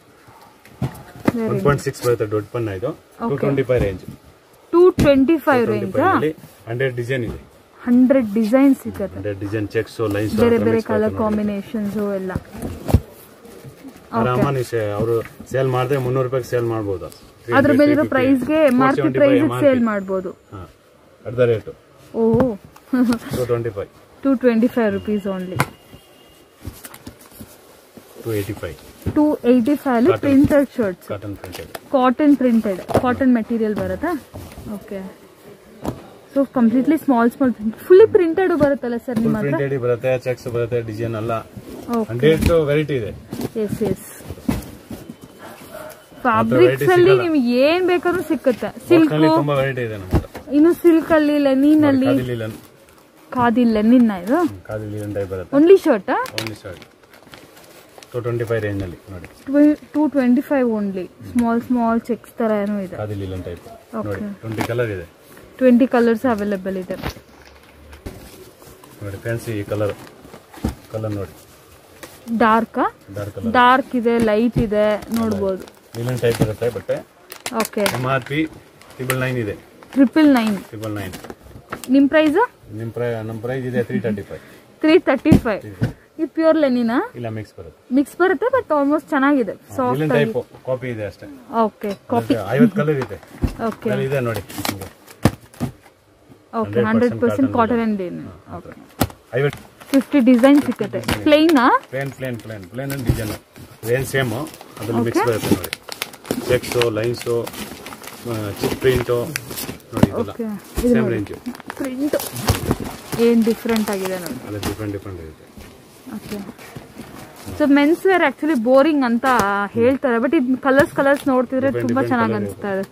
[SPEAKER 3] ಒನ್ ಪಾಯಿಂಟ್ ಸಿಕ್ಸ್ ಬರುತ್ತೆ ದೊಡ್ಡ ಪನ್ನ ಇದು two twenty five range
[SPEAKER 2] two twenty five
[SPEAKER 3] twenty
[SPEAKER 2] range
[SPEAKER 3] five ಅಲ್ಲಿ ಹಂಡ್ರೆಡ್ ಡಿಸೈನ್ ಇದೆ
[SPEAKER 2] ಹಂಡ್ರೆಡ್ ಡಿಸೈನ್ ಸಿಗುತ್ತೆ
[SPEAKER 3] ಹಂಡ್ರೆಡ್ ಡಿಸೈನ್ ಚೆಕ್ಸ್ ಲೈನ್ಸ್
[SPEAKER 2] ಬೇರೆ ಬೇರೆ ಕಲರ್ ಕಾಂಬಿನೇಷನ್ಸ್ ಎಲ್ಲ
[SPEAKER 3] ಆರಾಮಾಗಿ ಅವರು ಸೇಲ್ ಮಾಡಿದ್ರೆ ಮುನ್ನೂರು ರೂಪಾಯಿ ಸೇಲ್ ಮಾಡ್ಬೋದು
[SPEAKER 2] ಅದ್ರ ಮೇಲಿರೋ ಪ್ರೈಸ್ಗೆ M R P price sale ಮಾಡ್ಬೋದು
[SPEAKER 3] ಹಾಂ ಅರ್ಧ ರೇಟು
[SPEAKER 2] ಓ
[SPEAKER 3] two twenty five
[SPEAKER 2] two twenty five rupees only
[SPEAKER 3] two eighty five
[SPEAKER 2] two eighty five ಅಲ್ಲಿ printed shirts
[SPEAKER 3] cotton printed
[SPEAKER 2] cotton printed cotton material ಬರುತ್ತಾ okay so completely small small fully printed ಬರುತ್ತಲ್ಲ ಸರ್ ನಿಮ್ಮ ಹತ್ರ
[SPEAKER 3] ಪ್ರಿಂಟೆಡ್ ಬರುತ್ತೆ ಚೆಕ್ಸ್ ಬರುತ್ತೆ ಡಿಸೈನ್ ಎಲ್ಲ
[SPEAKER 2] ಓಕೆ
[SPEAKER 3] ಹಂಡ್ರೆಡ್ ವೆರೈಟಿ ಇದೆ
[SPEAKER 2] ಎಸ್ ಎಸ್ ಫ್ಯಾಬ್ರಿಕ್ಸ್ ಅಲ್ಲಿ
[SPEAKER 3] ಸಿಗಲ್ಲ.
[SPEAKER 2] ನಿಮ್ಗೆ ಏನ್ ಬೇಕಾದ್ರೂ ಸಿಕ್ಕುತ್ತೆ ಸಿಲ್ಕ್
[SPEAKER 3] ನಲ್ಲಿ ತುಂಬಾ ವೆರೈಟಿ ಇದೆ ನಮ್ಮ ಹತ್ರ
[SPEAKER 2] ಇನ್ನು ಸಿಲ್ಕ್ ಅಲ್ಲಿ ಲೆನಿನ್ ಅಲ್ಲಿ
[SPEAKER 3] ಖಾದಿ ಲೀಲನ್
[SPEAKER 2] ಖಾದಿ ಲೆನಿನ್ ಇದು
[SPEAKER 3] ಖಾದಿ ಲೀಲನ್ ಟೈಪ್ ಬರುತ್ತೆ
[SPEAKER 2] only shirt
[SPEAKER 3] only shirt two twenty five range ನಲ್ಲಿ ನೋಡಿ
[SPEAKER 2] two twenty five only small small checks ತರ ಏನೋ ಇದೆ
[SPEAKER 3] ಖಾದಿ ಲೀಲನ್ ಟೈಪ್
[SPEAKER 2] Okay.
[SPEAKER 3] ನೋಡಿ ಟ್ವೆಂಟಿ ಕಲರ್ ಇದೆ
[SPEAKER 2] ಟ್ವೆಂಟಿ ಕಲರ್ಸ್ ಅವೈಲೇಬಲ್ ಇದೆ
[SPEAKER 3] ನೋಡಿ ಫ್ಯಾನ್ಸಿ ಕಲರ್ ಕಲರ್ ನೋಡಿ
[SPEAKER 2] ಡಾರ್ಕ್
[SPEAKER 3] ಡಾರ್ಕ್ ಕಲರ್
[SPEAKER 2] ಡಾರ್ಕ್ ಇದೆ ಲೈಟ್ ಇದೆ ನೋಡ್ಬೋದು
[SPEAKER 3] ಲೀಲನ್ ಟೈಪ್ ಇರುತ್ತೆ ಬಟ್ಟೆ
[SPEAKER 2] okay
[SPEAKER 3] M R P triple nine ಇದೆ
[SPEAKER 2] ಟ್ರಿಪಲ್ ನೈನ್
[SPEAKER 3] ಟ್ರಿಬಲ್ ನೈನ್
[SPEAKER 2] ನಿಮ್ ಪ್ರೈಸ್
[SPEAKER 3] ನಿಮ್ಮ ಪ್ರೈ ನಮ್ಮ ಪ್ರೈಸ್ ಇದೆ three thirty five
[SPEAKER 2] three thirty five ಇದು ಪ್ಯೂರ್ ಲೆನಿನಾ
[SPEAKER 3] ಇಲ್ಲ ಮಿಕ್ಸ್ ಬರುತ್ತೆ
[SPEAKER 2] ಮಿಕ್ಸ್ ಬರುತ್ತೆ ಬಟ್ ಆಲ್ಮೋಸ್ಟ್ ಚೆನ್ನಾಗಿದೆ ಸಾಫ್ಟ್
[SPEAKER 3] ಲೀಲನ್ ಟೈಪ್ ಕಾಪಿ ಇದೆ ಅಷ್ಟೇ
[SPEAKER 2] ಓಕೆ ಕಾಪಿ
[SPEAKER 3] ಐವತ್ತು ಕಲರ್ ಇದೆ
[SPEAKER 2] ಓಕೆ
[SPEAKER 3] ಅದ್ರಲ್ಲಿ ಇದೆ ನೋಡಿ ನಿಮ್ಗೆ.
[SPEAKER 2] Okay hundred percent cotton and okay
[SPEAKER 3] ಐವತ್ತು
[SPEAKER 2] ಫಿಫ್ಟಿ ಡಿಸೈನ್ ಸಿಕ್ಕುತ್ತೆ ಪ್ಲೈನಾ
[SPEAKER 3] plain plain plain plain and design ಏನು ಸೇಮ್ ಅದ್ರಲ್ಲಿ ಮಿಕ್ಸ್ ಬರುತ್ತೆ ನೋಡಿ ಚೆಕ್ಸು ಲೈನ್ಸು ಚಿಪ್ ಪ್ರಿಂಟು ನೋಡಿ ಇದೆಲ್ಲ
[SPEAKER 2] ಓಕೆ
[SPEAKER 3] ಸೇಮ್ ರೇಂಜು
[SPEAKER 2] ಪ್ರಿಂಟ್ ಏನ್ ಡಿಫ್ರೆಂಟ್ ಆಗಿದೆ ನೋಡಿ
[SPEAKER 3] ಅಲ್ಲ ಡಿಫ್ರೆಂಟ್ ಡಿಫ್ರೆಂಟ್ ಇರುತ್ತೆ
[SPEAKER 2] okay so men's wear actually boring ಅಂತ ಹೇಳ್ತಾರೆ ಬಟ್ ಇದು ಕಲರ್ಸ್ ಕಲರ್ಸ್ ನೋಡ್ತಿದ್ರೆ
[SPEAKER 3] Different,
[SPEAKER 2] ತುಂಬಾ
[SPEAKER 3] different
[SPEAKER 2] ಚೆನ್ನಾಗಿ
[SPEAKER 3] colour
[SPEAKER 2] ಅನಿಸ್ತಾ ಇದೆ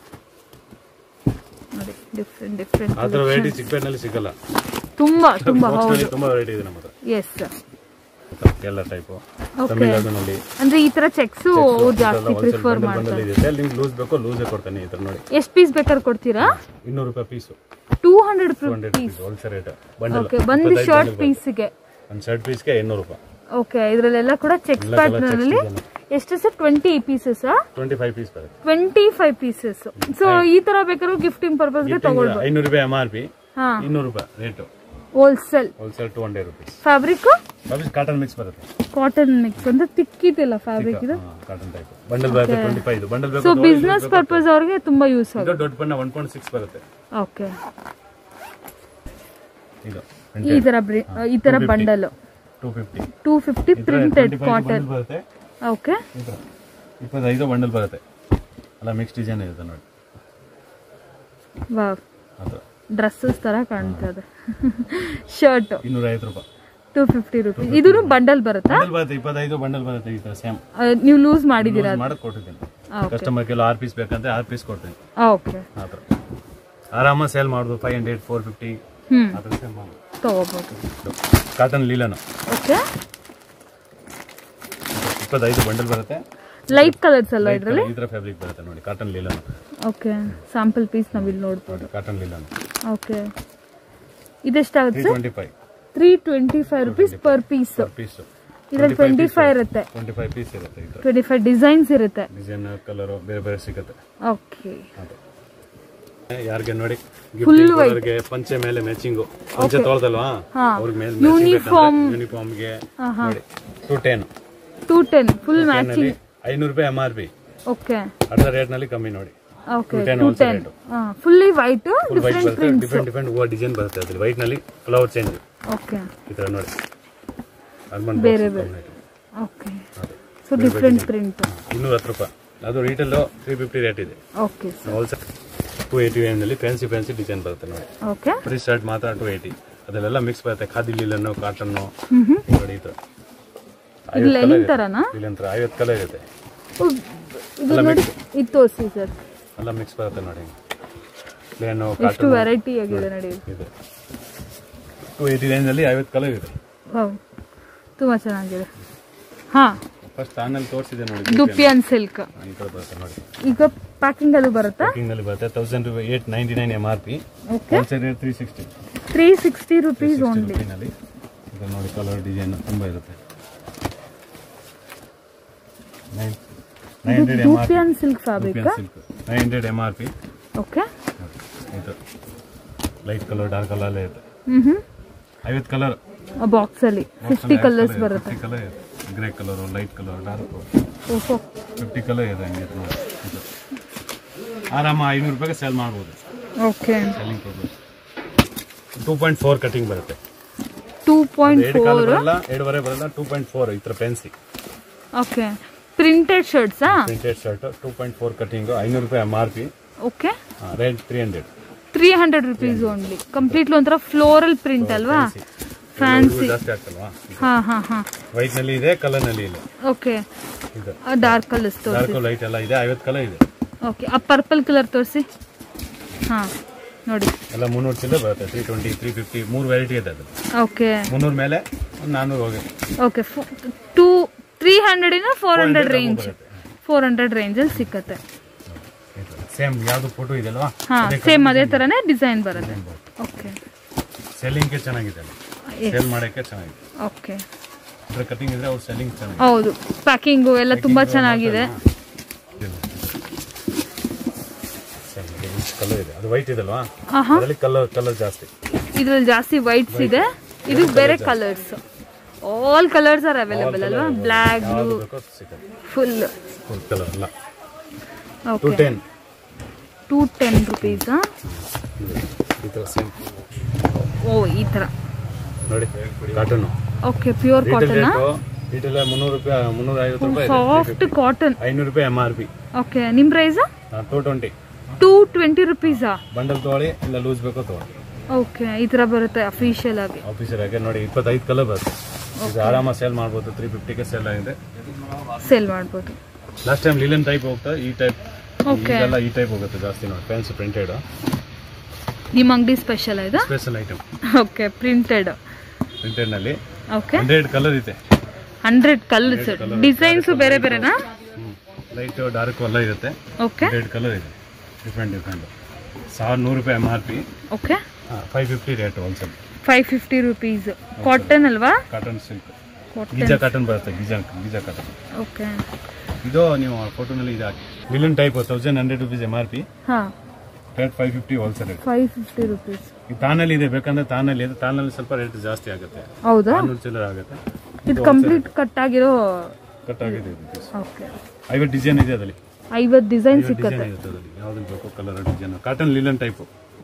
[SPEAKER 2] ನೋಡಿ ಡಿಫ್ರೆಂಟ್ ಡಿಫ್ರೆಂಟ್
[SPEAKER 3] ಆ ಥರ ವೆರೈಟಿ ಚಿಕ್ಕಪೇಟೆನಲ್ಲಿ ಸಿಗಲ್ಲ
[SPEAKER 2] ತುಂಬಾ ತುಂಬಾ
[SPEAKER 3] ಬಾಕ್ಸ್ನಲ್ಲಿ
[SPEAKER 2] ಹೌದು
[SPEAKER 3] ತುಂಬಾ ವೆರೈಟಿ ಇದೆ ನಮ್ಮ ಹತ್ರ
[SPEAKER 2] ಎಸ್
[SPEAKER 3] ಎಲ್ಲ ಟೈಪು
[SPEAKER 2] Okay.
[SPEAKER 3] ತಮಿಳ್ನಾಡಿನಲ್ಲಿ
[SPEAKER 2] ಅಂದ್ರೆ ಈ ತರ ಚೆಕ್ಸ್ ಜಾಸ್ತಿ ಪ್ರಿಫರ್
[SPEAKER 3] ಬಂಡಲ್
[SPEAKER 2] ಮಾಡ್ತಾರೆ
[SPEAKER 3] ಇದೆ ನಿಮ್ಗೆ ಲೂಸ್ ಬೇಕೋ ಲೂಸೇ ಕೊಡ್ತಾನೆ ಈ ಥರ ನೋಡಿ
[SPEAKER 2] ಎಷ್ಟು ಪೀಸ್ ಬೇಕಾದ್ರೆ ಕೊಡ್ತೀರಾ
[SPEAKER 3] ಇನ್ನೂರು ರೂಪಾಯಿ piece
[SPEAKER 2] two hundred
[SPEAKER 3] two hundred piece wholesale rate bundle
[SPEAKER 2] okay ಬಂದು ಶರ್ಟ್ ಪೀಸ್ಗೆ
[SPEAKER 3] ಒಂದು ಶರ್ಟ್ ಪೀಸ್ಗೆ ಇನ್ನೂರು ರೂಪಾಯಿ
[SPEAKER 2] ಓಕೆ ಇದರಲ್ಲೆಲ್ಲ ಕೂಡ ಚೆಕ್ಸ್
[SPEAKER 3] ಎಲ್ಲ colour
[SPEAKER 2] ಪ್ಯಾಟರ್ನ್ ಅಲ್ಲಿ
[SPEAKER 3] checks
[SPEAKER 2] ಎಷ್ಟು sir twenty pieces
[SPEAKER 3] twenty five piece ಬರುತ್ತೆ
[SPEAKER 2] ಟ್ವೆಂಟಿ ಫೈವ್ ಪೀಸಸ್ ಸೊ ಈ ತರ ಬೇಕಾದ್ರೂ ಗಿಫ್ಟಿಂಗ್ ಪರ್ಪಸ್ಗೆ ತಗೊಳ್ಬೋದು
[SPEAKER 3] ಐನೂರು ರೂಪಾಯಿ ಎಮ್ ಆರ್ ಪಿ
[SPEAKER 2] ಹಾ
[SPEAKER 3] ಇನ್ನೂರು ರೂಪಾಯಿ rate
[SPEAKER 2] wholesale
[SPEAKER 3] wholesale two hundred rupees
[SPEAKER 2] fabric
[SPEAKER 3] ವಾಪಸ್ ಕಾಟನ್ ಮಿಕ್ಸ್ ಬರುತ್ತೆ
[SPEAKER 2] ಕಾಟನ್ ಮಿಕ್ಸ್ ಅಂದ್ರೆ ತಿಕ್ಕಿದೆಲ್ಲ ಫ್ಯಾಬ್ರಿಕ್ ಇದು
[SPEAKER 3] ಕಾಟನ್ ಟೈಪ್ ಬಂಡಲ್ ಬರುತ್ತೆ ಟ್ವೆಂಟಿ ಫೈವ್ ಇದು ಬಂಡಲ್
[SPEAKER 2] ಸೊ
[SPEAKER 3] ಬೇಕು
[SPEAKER 2] ಬಿಸ್ನೆಸ್ ಪರ್ಪಸ್ ಅವ್ರಿಗೆ ತುಂಬಾ ಯೂಸ್ ಆಗುತ್ತೆ
[SPEAKER 3] ಇದು ದೊಡ್ಡ ಬಣ್ಣ ಒನ್ ಪಾಯಿಂಟ್ ಸಿಕ್ಸ್ ಬರುತ್ತೆ
[SPEAKER 2] ಓಕೆ
[SPEAKER 3] ಇದು
[SPEAKER 2] ಈ ತರ ಬ್ರಿ- ಈ ತರ bundle
[SPEAKER 3] two fifty
[SPEAKER 2] two fifty printed cotton
[SPEAKER 3] bundle ಬರುತ್ತೆ
[SPEAKER 2] ಓಕೆ
[SPEAKER 3] ಈ ಥರ ಇಪ್ಪತ್ತೈದು ಬಂಡಲ್ ಬರುತ್ತೆ ಅಲ್ಲ ಮಿಕ್ಸ್ ಡಿಸೈನ್ ಇರುತ್ತೆ ನೋಡಿ
[SPEAKER 2] ವಾ
[SPEAKER 3] ಆ ಥರ
[SPEAKER 2] ಡ್ರೆಸ್ಸಸ್ ತರ ಕಾಣ್ತದೆ ಶರ್ಟ್
[SPEAKER 3] ಇನ್ನೂರ ಐವತ್ತು ರೂಪಾಯಿ
[SPEAKER 2] ಟೂ ಫಿಫ್ಟಿ ರುಪೀಸ್ ಇದೂ ಬಂಡಲ್ ಬರುತ್ತಾ
[SPEAKER 3] ಬಂಡಲ್ ಬರುತ್ತೆ ಇಪ್ಪತ್ತೈದು ಬಂಡಲ್ ಬರುತ್ತೆ ಈ ಥರ ಸೇಮ್
[SPEAKER 2] ಆ, ನೀವು ಲೂಸ್ ಮಾಡಿದೀರಾ
[SPEAKER 3] ಮಾಡಕ್ ಕೊಟ್ಟಿದ್ದೀನಿ
[SPEAKER 2] ಓಕೆ
[SPEAKER 3] ಕಸ್ಟಮರ್ ಕೆಲವು ಆರು ಪೀಸ್ ಬೇಕಂದ್ರೆ ಆರು ಪೀಸ್ ಕೊಡ್ತೀನಿ
[SPEAKER 2] ಓಕೆ
[SPEAKER 3] ಆ ಥರ ಆರಾಮಾಗಿ ಸೇಲ್ ಮಾಡೋದು five hundred four fifty
[SPEAKER 2] hmm
[SPEAKER 3] ಅದ್ರ ಸೇಮ್
[SPEAKER 2] ತಗೋಬೋದು
[SPEAKER 3] ಕಾಟನ್ ಲೀಲನು
[SPEAKER 2] ಓಕೆ
[SPEAKER 3] ಇಪ್ಪತ್ತೈದು ಬಂಡಲ್ ಬರುತ್ತೆ
[SPEAKER 2] ಲೈಟ್ ಕಲರ್ಸ್ ಅಲ್ಲ ಇದರಲ್ಲಿ
[SPEAKER 3] ಈ ಥರ ಫ್ಯಾಬ್ರಿಕ್ ಬರುತ್ತೆ ನೋಡಿ cotton linen
[SPEAKER 2] okay sample piece ನಾವಿಲ್ಲಿ ನೋಡ್ಬೋದು
[SPEAKER 3] ನೋಡಿ ಕಾಟನ್ ಲೀಲನು
[SPEAKER 2] ಓಕೆ ಇದೆಷ್ಟಾಗುತ್ತೆ
[SPEAKER 3] three
[SPEAKER 2] sir
[SPEAKER 3] twenty five
[SPEAKER 2] three twenty five rupees per piece
[SPEAKER 3] piece
[SPEAKER 2] ಇದ್ರಲ್ಲಿ ಟ್ವೆಂಟಿ ಫೈವ್ ಇರುತ್ತೆ
[SPEAKER 3] ಟ್ವೆಂಟಿ ಫೈವ್ ಪೀಸ್ ಇರುತ್ತೆ ಇದು
[SPEAKER 2] ಟ್ವೆಂಟಿ ಫೈವ್ ಡಿಸೈನ್ಸ್ ಇರುತ್ತೆ
[SPEAKER 3] ಡಿಸೈನ್ ಕಲರು ಬೇರೆ ಬೇರೆ ಸಿಗುತ್ತೆ
[SPEAKER 2] ಓಕೆ
[SPEAKER 3] ಅದು ಯಾರಿಗೆ ನೋಡಿ ಗಿಫ್ಟಿಗೆ ಪಂಚೆ ಮೇಲೆ ಮ್ಯಾಚಿಂಗು ಪಂಚೆ ತೊಳ್ದಲ್ವಾ
[SPEAKER 2] ಹಾ.
[SPEAKER 3] ಅವ್ರಿಗೆ ಮೇಲೆ
[SPEAKER 2] Uniform.
[SPEAKER 3] ಯೂನಿಫಾರ್ಮ್ಗೆ ನೋಡಿ two ten
[SPEAKER 2] two ten full matching
[SPEAKER 3] ಐನೂರು ರೂಪಾಯಿ ಎಮ್ ಆರ್ ಪಿ
[SPEAKER 2] ಓಕೆ
[SPEAKER 3] ಅರ್ಧ ರೇಟ್ನಲ್ಲಿ ಕಮ್ಮಿ ನೋಡಿ
[SPEAKER 2] okay
[SPEAKER 3] 210
[SPEAKER 2] two
[SPEAKER 3] wholesale
[SPEAKER 2] ten
[SPEAKER 3] rate.
[SPEAKER 2] Fully white
[SPEAKER 3] full white
[SPEAKER 2] different
[SPEAKER 3] ಬರುತ್ತೆ
[SPEAKER 2] ಪ್ರಿಂಟ್ಸ್
[SPEAKER 3] ಡಿಫ್ರೆಂಟ್ ಡಿಫ್ರೆಂಟ್ ಹೂವು ಡಿಸೈನ್ ಬರುತ್ತೆ ಅದ್ರಲ್ಲಿ ವೈಟ್ ನಲ್ಲಿ ಫ್ಲವರ್ ಚೇಂಜ್
[SPEAKER 2] ಓಕೆ
[SPEAKER 3] ಈ ತರ ನೋಡಿ ಅಲ್ಮಂಡ್
[SPEAKER 2] ಬೇರೆ ಬೇರೆ. ಓಕೆ ಸೊ ಡಿಫ್ರೆಂಟ್ ಪ್ರಿಂಟ್
[SPEAKER 3] ಇನ್ನೂರ ಹತ್ತು ರೂಪಾಯಿ ಅದು ರೀಟೇಲ್ ತ್ರೀ ಫಿಫ್ಟಿ ರೇಟ್ ಇದೆ
[SPEAKER 2] okay sir
[SPEAKER 3] wholesale two eighty ನಲ್ಲಿ ಫ್ಯಾನ್ಸಿ ಫ್ಯಾನ್ಸಿ ಡಿಸೈನ್ ಬರುತ್ತೆ ನೋಡಿ
[SPEAKER 2] ಓಕೆ
[SPEAKER 3] ಬರೀ ಶರ್ಟ್ ಮಾತ್ರ ಟೂ ಏಯ್ಟಿ ಅದರಲ್ಲೆಲ್ಲ ಮಿಕ್ಸ್ ಬರುತ್ತೆ ಖಾದಿ ಲೀಲನ್ನು ಕಾಟನ್ನು ನೋಡಿ ಈ ಥರ
[SPEAKER 2] ಇದು ಲೆನಿನ್ ತರನಾ
[SPEAKER 3] ಇಲ್ಲಂತರ ಐವತ್ತು ಕಲರ್ ಇರುತ್ತೆ
[SPEAKER 2] ಓ, ಇದು ನೋಡಿ ಇದು ತೋರಿಸಿ ಸರ್
[SPEAKER 3] ಎಲ್ಲ ಮಿಕ್ಸ್ ಬರುತ್ತೆ ನೋಡಿ ಪ್ಲೇನು
[SPEAKER 2] ಎಷ್ಟು
[SPEAKER 3] ಕಾಟನ್
[SPEAKER 2] ವೆರೈಟಿ ಆಗಿದೆ ನೋಡಿ
[SPEAKER 3] ಇದೆ ಟೂ ಏಯ್ಟಿ ರೇಂಜಲ್ಲಿ ಐವತ್ತು ಕಲರ್ ಇದೆ
[SPEAKER 2] ವಾವ್ ತುಂಬ ಚೆನ್ನಾಗಿದೆ ಹಾ
[SPEAKER 3] ಫಸ್ಟ್ ಆನಲ್ಲಿ ತೋರಿಸಿದೆ ನೋಡಿ
[SPEAKER 2] ದುಪಿಯನ್ ಸಿಲ್ಕ್
[SPEAKER 3] ಈ ಕಡೆ ಬರುತ್ತೆ ನೋಡಿ
[SPEAKER 2] ಈಗ ಪ್ಯಾಕಿಂಗ್ ಅದು ಬರುತ್ತಾ
[SPEAKER 3] ಪ್ಯಾಕಿಂಗ್ ನಲ್ಲಿ ಬರುತ್ತೆ ತೌಸಂಡ್ ರೂಪಾಯಿ eight ninety nine M R P
[SPEAKER 2] okay
[SPEAKER 3] wholesale rate three sixty
[SPEAKER 2] three sixty rupees only
[SPEAKER 3] ರುಪಿನಲ್ಲಿ ಇದು ನೋಡಿ ಕಲರ್ ಡಿಸೈನ್ ತುಂಬ ಇರುತ್ತೆ nine nine hundred M R P
[SPEAKER 2] dupion silk fabric
[SPEAKER 3] silk nine hundred M R P
[SPEAKER 2] okay
[SPEAKER 3] ಇದು ಲೈಟ್ ಕಲರ್ ಡಾರ್ಕ್ ಕಲರ್ ಎಲ್ಲ ಇದೆ
[SPEAKER 2] ಹ್ಮ್ ಹ್ಮ್
[SPEAKER 3] ಐವತ್ತು ಕಲರ್
[SPEAKER 2] ಬಾಕ್ಸ್ ಅಲ್ಲಿ ಫಿಫ್ಟಿ ಕಲರ್ಸ್ ಬರುತ್ತೆ
[SPEAKER 3] ಫಿಫ್ಟಿ ಕಲರ್ ಇದೆ grey colour light colour dark
[SPEAKER 2] ಓಹೋ
[SPEAKER 3] ಫಿಫ್ಟಿ ಕಲರ್ ಇದೆ ಹಂಗೆ ನೋಡಿ ಇದು ಆರಾಮ ಐನೂರು ರೂಪಾಯಿಗೆ ಸೇಲ್ ಮಾಡ್ಬೋದು
[SPEAKER 2] ಓಕೆ
[SPEAKER 3] ಸೆಲ್ಲಿಂಗ್ ಕೊಡ್ಬೋದು ಟೂ ಪಾಯಿಂಟ್ ಫೋರ್ ಕಟಿಂಗ್ ಬರುತ್ತೆ
[SPEAKER 2] ಟೂ ಪಾಯಿಂಟ್
[SPEAKER 3] ಎರಡು ಕಾಲು
[SPEAKER 2] ಫೋರ್
[SPEAKER 3] ಬರಲ್ಲ ಎರಡುವರೆ ಬರಲ್ಲ ಟೂ ಪಾಯಿಂಟ್ ಫೋರ್ ಈ ಥರ ಪೆನ್ಸಿ
[SPEAKER 2] ಓಕೆ ಪ್ರಿಂಟೆಡ್ ಶರ್ಟ್ಸಾ
[SPEAKER 3] printed shirt two point four cutting ಐನೂರು ರೂಪಾಯಿ M R P
[SPEAKER 2] okay
[SPEAKER 3] rate three hundred
[SPEAKER 2] three hundred rupees only completely ಒಂಥರ ಫ್ಲೋರಲ್ ಪ್ರಿಂಟ್ ಅಲ್ವಾ ಫ್ಯಾನ್ಸಿ
[SPEAKER 3] ಜಾಸ್ತಿ ಆಗ್ತಲ್ವಾ
[SPEAKER 2] ಹಾ ಹಾ ಹಾ
[SPEAKER 3] ವೈಟ್ ನಲ್ಲಿ ಇದೆ ಕಲರ್ ನಲ್ಲಿ ಇಲ್ಲ
[SPEAKER 2] ಓಕೆ
[SPEAKER 3] ಇದು
[SPEAKER 2] ಡಾರ್ಕ್ ಕಲರ್ಸ್ ತೋರಿಸಿ
[SPEAKER 3] ಡಾರ್ಕ್ ಲೈಟ್ ಎಲ್ಲ ಇದೆ ಐವತ್ತು ಕಲರ್ ಇದೆ
[SPEAKER 2] ಓಕೆ ಆ ಪರ್ಪಲ್ ಕಲರ್ ತೋರಿಸಿ ಹಾ ನೋಡಿ
[SPEAKER 3] ಎಲ್ಲ ಮುನ್ನೂರು ಚಿಲ್ಲರೆ ಬರುತ್ತೆ ತ್ರೀ ಟ್ವೆಂಟಿ ತ್ರೀ ಫಿಫ್ಟಿ ಮೂರು ವೆರೈಟಿ ಇದೆ ಅದು
[SPEAKER 2] ಓಕೆ
[SPEAKER 3] ಮುನ್ನೂರು ಮೇಲೆ ಒಂದು ನಾನ್ನೂರು ಹೋಗುತ್ತೆ
[SPEAKER 2] ಓಕೆ ಟೂ ತ್ರೀ ಹಂಡ್ರೆಡಿನ ಫೋರ್ ಹಂಡ್ರೆಡ್ ರೇಂಜ್
[SPEAKER 3] ಬರುತ್ತೆ.
[SPEAKER 2] ಫೋರ್ ಹಂಡ್ರೆಡ್ ರೇಂಜಲ್ಲಿ ಸಿಕ್ಕತ್ತೆ
[SPEAKER 3] ಸೇಮ್ ಯಾವ್ದು ಫೋಟೋ ಇದೆಲ್ವಾ
[SPEAKER 2] ಹಾ ಸೇಮ್ ಅದೇ ಥರನೇ ಡಿಸೈನ್ ಬರುತ್ತೆ ಓಕೆ
[SPEAKER 3] ಸೆಲ್ಲಿಂಗ್ಗೆ ಚೆನ್ನಾಗಿದೆ ಸೇಲ್ ಮಾಡೋಕ್ಕೆ ಚೆನ್ನಾಗಿದೆ
[SPEAKER 2] ಓಕೆ
[SPEAKER 3] ಅದ್ರ ಕಟಿಂಗ್ ಇದ್ರೆ ಅವ್ರು ಸೆಲ್ಲಿಂಗ್ ಚೆನ್ನಾಗಿದೆ
[SPEAKER 2] ಹೌದು ಪ್ಯಾಕಿಂಗು ಎಲ್ಲ ತುಂಬ ಚೆನ್ನಾಗಿದೆ
[SPEAKER 3] ಕಲರ್ ಇದೆ ಅದು ವೈಟ್ ಇದಲ್ವಾ
[SPEAKER 2] ಆಹಾ
[SPEAKER 3] ಅದರಲ್ಲಿ ಕಲರ್ ಕಲರ್ ಜಾಸ್ತಿ
[SPEAKER 2] ಇದ್ರಲ್ಲಿ ಜಾಸ್ತಿ ವೈಟ್ಸ್ ಇದೆ ಇದು ಬೇರೆ colours all colours are available ಅಲ್ವಾ ಬ್ಲ್ಯಾಕ್ ಬ್ಲೂ
[SPEAKER 3] ಯಾವ್ದು ಬೇಕೋ ಸಿಗುತ್ತೆ
[SPEAKER 2] ಫುಲ್
[SPEAKER 3] ಫುಲ್ ಕಲರ್ ಎಲ್ಲ two
[SPEAKER 2] okay
[SPEAKER 3] ten
[SPEAKER 2] two ten ರುಪೀಸಾ
[SPEAKER 3] ಈ ಥರ ಸೇಮ್
[SPEAKER 2] ಓ ಈ ಥರ
[SPEAKER 3] ನೋಡಿ cotton
[SPEAKER 2] okay pure
[SPEAKER 3] retail
[SPEAKER 2] cotton
[SPEAKER 3] rate retail ಮುನ್ನೂರು ರೂಪಾಯಿ ಮುನ್ನೂರ ಐವತ್ತು ರೂಪಾಯಿ
[SPEAKER 2] ಸಾಫ್ಟ್ ಕಾಟನ್
[SPEAKER 3] ಐನೂರು ರೂಪಾಯಿ ಎಮ್ ಆರ್ ಪಿ
[SPEAKER 2] ಓಕೆ ನಿಮ್ಮ price
[SPEAKER 3] two twenty
[SPEAKER 2] two twenty ರುಪೀಸಾ
[SPEAKER 3] ಬಂಡಲ್ ತೊಗೊಳ್ಳಿ ಇಲ್ಲ ಲೂಸ್ ಬೇಕೋ ತೊಗೊಳ್ಳಿ
[SPEAKER 2] ಓಕೆ ಈ ಥರ ಬರುತ್ತೆ ಅಫಿಷಿಯಲ್ ಆಗಿ
[SPEAKER 3] ಆಫೀಸರ್ ಆಗಿ ನೋಡಿ ಇಪ್ಪತ್ತೈದು ಕಲರ್ ಬರುತ್ತೆ ಇದು ಆರಾಮ ಸೇಲ್ ಮಾಡ್ಬೋದು ತ್ರೀ ಫಿಫ್ಟಿಗೆ ಸೇಲ್ ಆಗಿದೆ
[SPEAKER 2] ಸೇಲ್ ಮಾಡ್ಬೋದು
[SPEAKER 3] ಲಾಸ್ಟ್ ಟೈಮ್ ಲಿಲನ್ ಟೈಪ್ ಹೋಗ್ತಾ ಈ ಟೈಪ್
[SPEAKER 2] Okay.
[SPEAKER 3] ಇದೆಲ್ಲ ಈ ಟೈಪ್ ಹೋಗುತ್ತೆ ಜಾಸ್ತಿ ನೋಡಿ ಫ್ಯಾನ್ಸಿ ಪ್ರಿಂಟೆಡ್
[SPEAKER 2] ನಿಮ್ಮ ಅಂಗಡಿ ಸ್ಪೆಷಲ್ ಇದು
[SPEAKER 3] special item
[SPEAKER 2] okay printed
[SPEAKER 3] printed ನಲ್ಲಿ
[SPEAKER 2] ಓಕೆ
[SPEAKER 3] ಹಂಡ್ರೆಡ್ ಕಲರ್ ಇದೆ
[SPEAKER 2] ಹಂಡ್ರೆಡ್ ಕಲರ್ಸ್ ಡಿಸೈನ್ಸ್ ಬೇರೆ ಬೇರೆನಾ
[SPEAKER 3] ಲೈಟ್ ಡಾರ್ಕ್ ಎಲ್ಲ ಇರುತ್ತೆ
[SPEAKER 2] ಓಕೆ
[SPEAKER 3] ಹಂಡ್ರೆಡ್ ಕಲರ್ ಇದೆ ಡಿಫ್ರೆಂಟ್ ಡಿಫ್ರೆಂಟ್ ಸಾವಿರ ನೂರು ರೂಪಾಯಿ M R P
[SPEAKER 2] okay
[SPEAKER 3] five fifty rate wholesale
[SPEAKER 2] five fifty rupees cotton ಅಲ್ವಾ
[SPEAKER 3] cotton silk
[SPEAKER 2] cotton
[SPEAKER 3] Giza cotton ಬರುತ್ತೆ ಗೀಜಾ ಗೀಜಾ ಕಾಟನ್
[SPEAKER 2] ಓಕೆ
[SPEAKER 3] ಇದು ನೀವು ಫೋಟೋನಲ್ಲಿ ಇದು ಹಾಕಿ linen type thousand hundred rupees M R P
[SPEAKER 2] ಹಾ
[SPEAKER 3] rate five fifty wholesale rate
[SPEAKER 2] five fifty rupees
[SPEAKER 3] ಈ ತಾನಲ್ಲಿ ಇದೆ ಬೇಕಂದ್ರೆ ತಾನಲ್ಲಿ ಇದೆ ತಾನಲ್ಲಿ ಸ್ವಲ್ಪ ರೇಟ್ ಜಾಸ್ತಿ ಆಗುತ್ತೆ
[SPEAKER 2] ಹೌದಾ
[SPEAKER 3] ನಾನ್ನೂರು ಚಿಲ್ಲರ್ ಆಗುತ್ತೆ
[SPEAKER 2] ಇದು ಕಂಪ್ಲೀಟ್ ಕಟ್ ಆಗಿರೋ
[SPEAKER 3] ಕಟ್ ಆಗಿದೆ ಇದು piece.
[SPEAKER 2] ಓಕೆ
[SPEAKER 3] ಐವತ್ತು ಡಿಸೈನ್ ಇದೆ ಅದರಲ್ಲಿ
[SPEAKER 2] ಐವತ್ತು ಡಿಸೈನ್
[SPEAKER 3] ಡಿಸೈನ್
[SPEAKER 2] ಸಿಕ್ಕತ್ತೆ
[SPEAKER 3] ಇರುತ್ತೆ ಅದರಲ್ಲಿ ಯಾವ್ದು ಬೇಕೋ colour design cotton linen type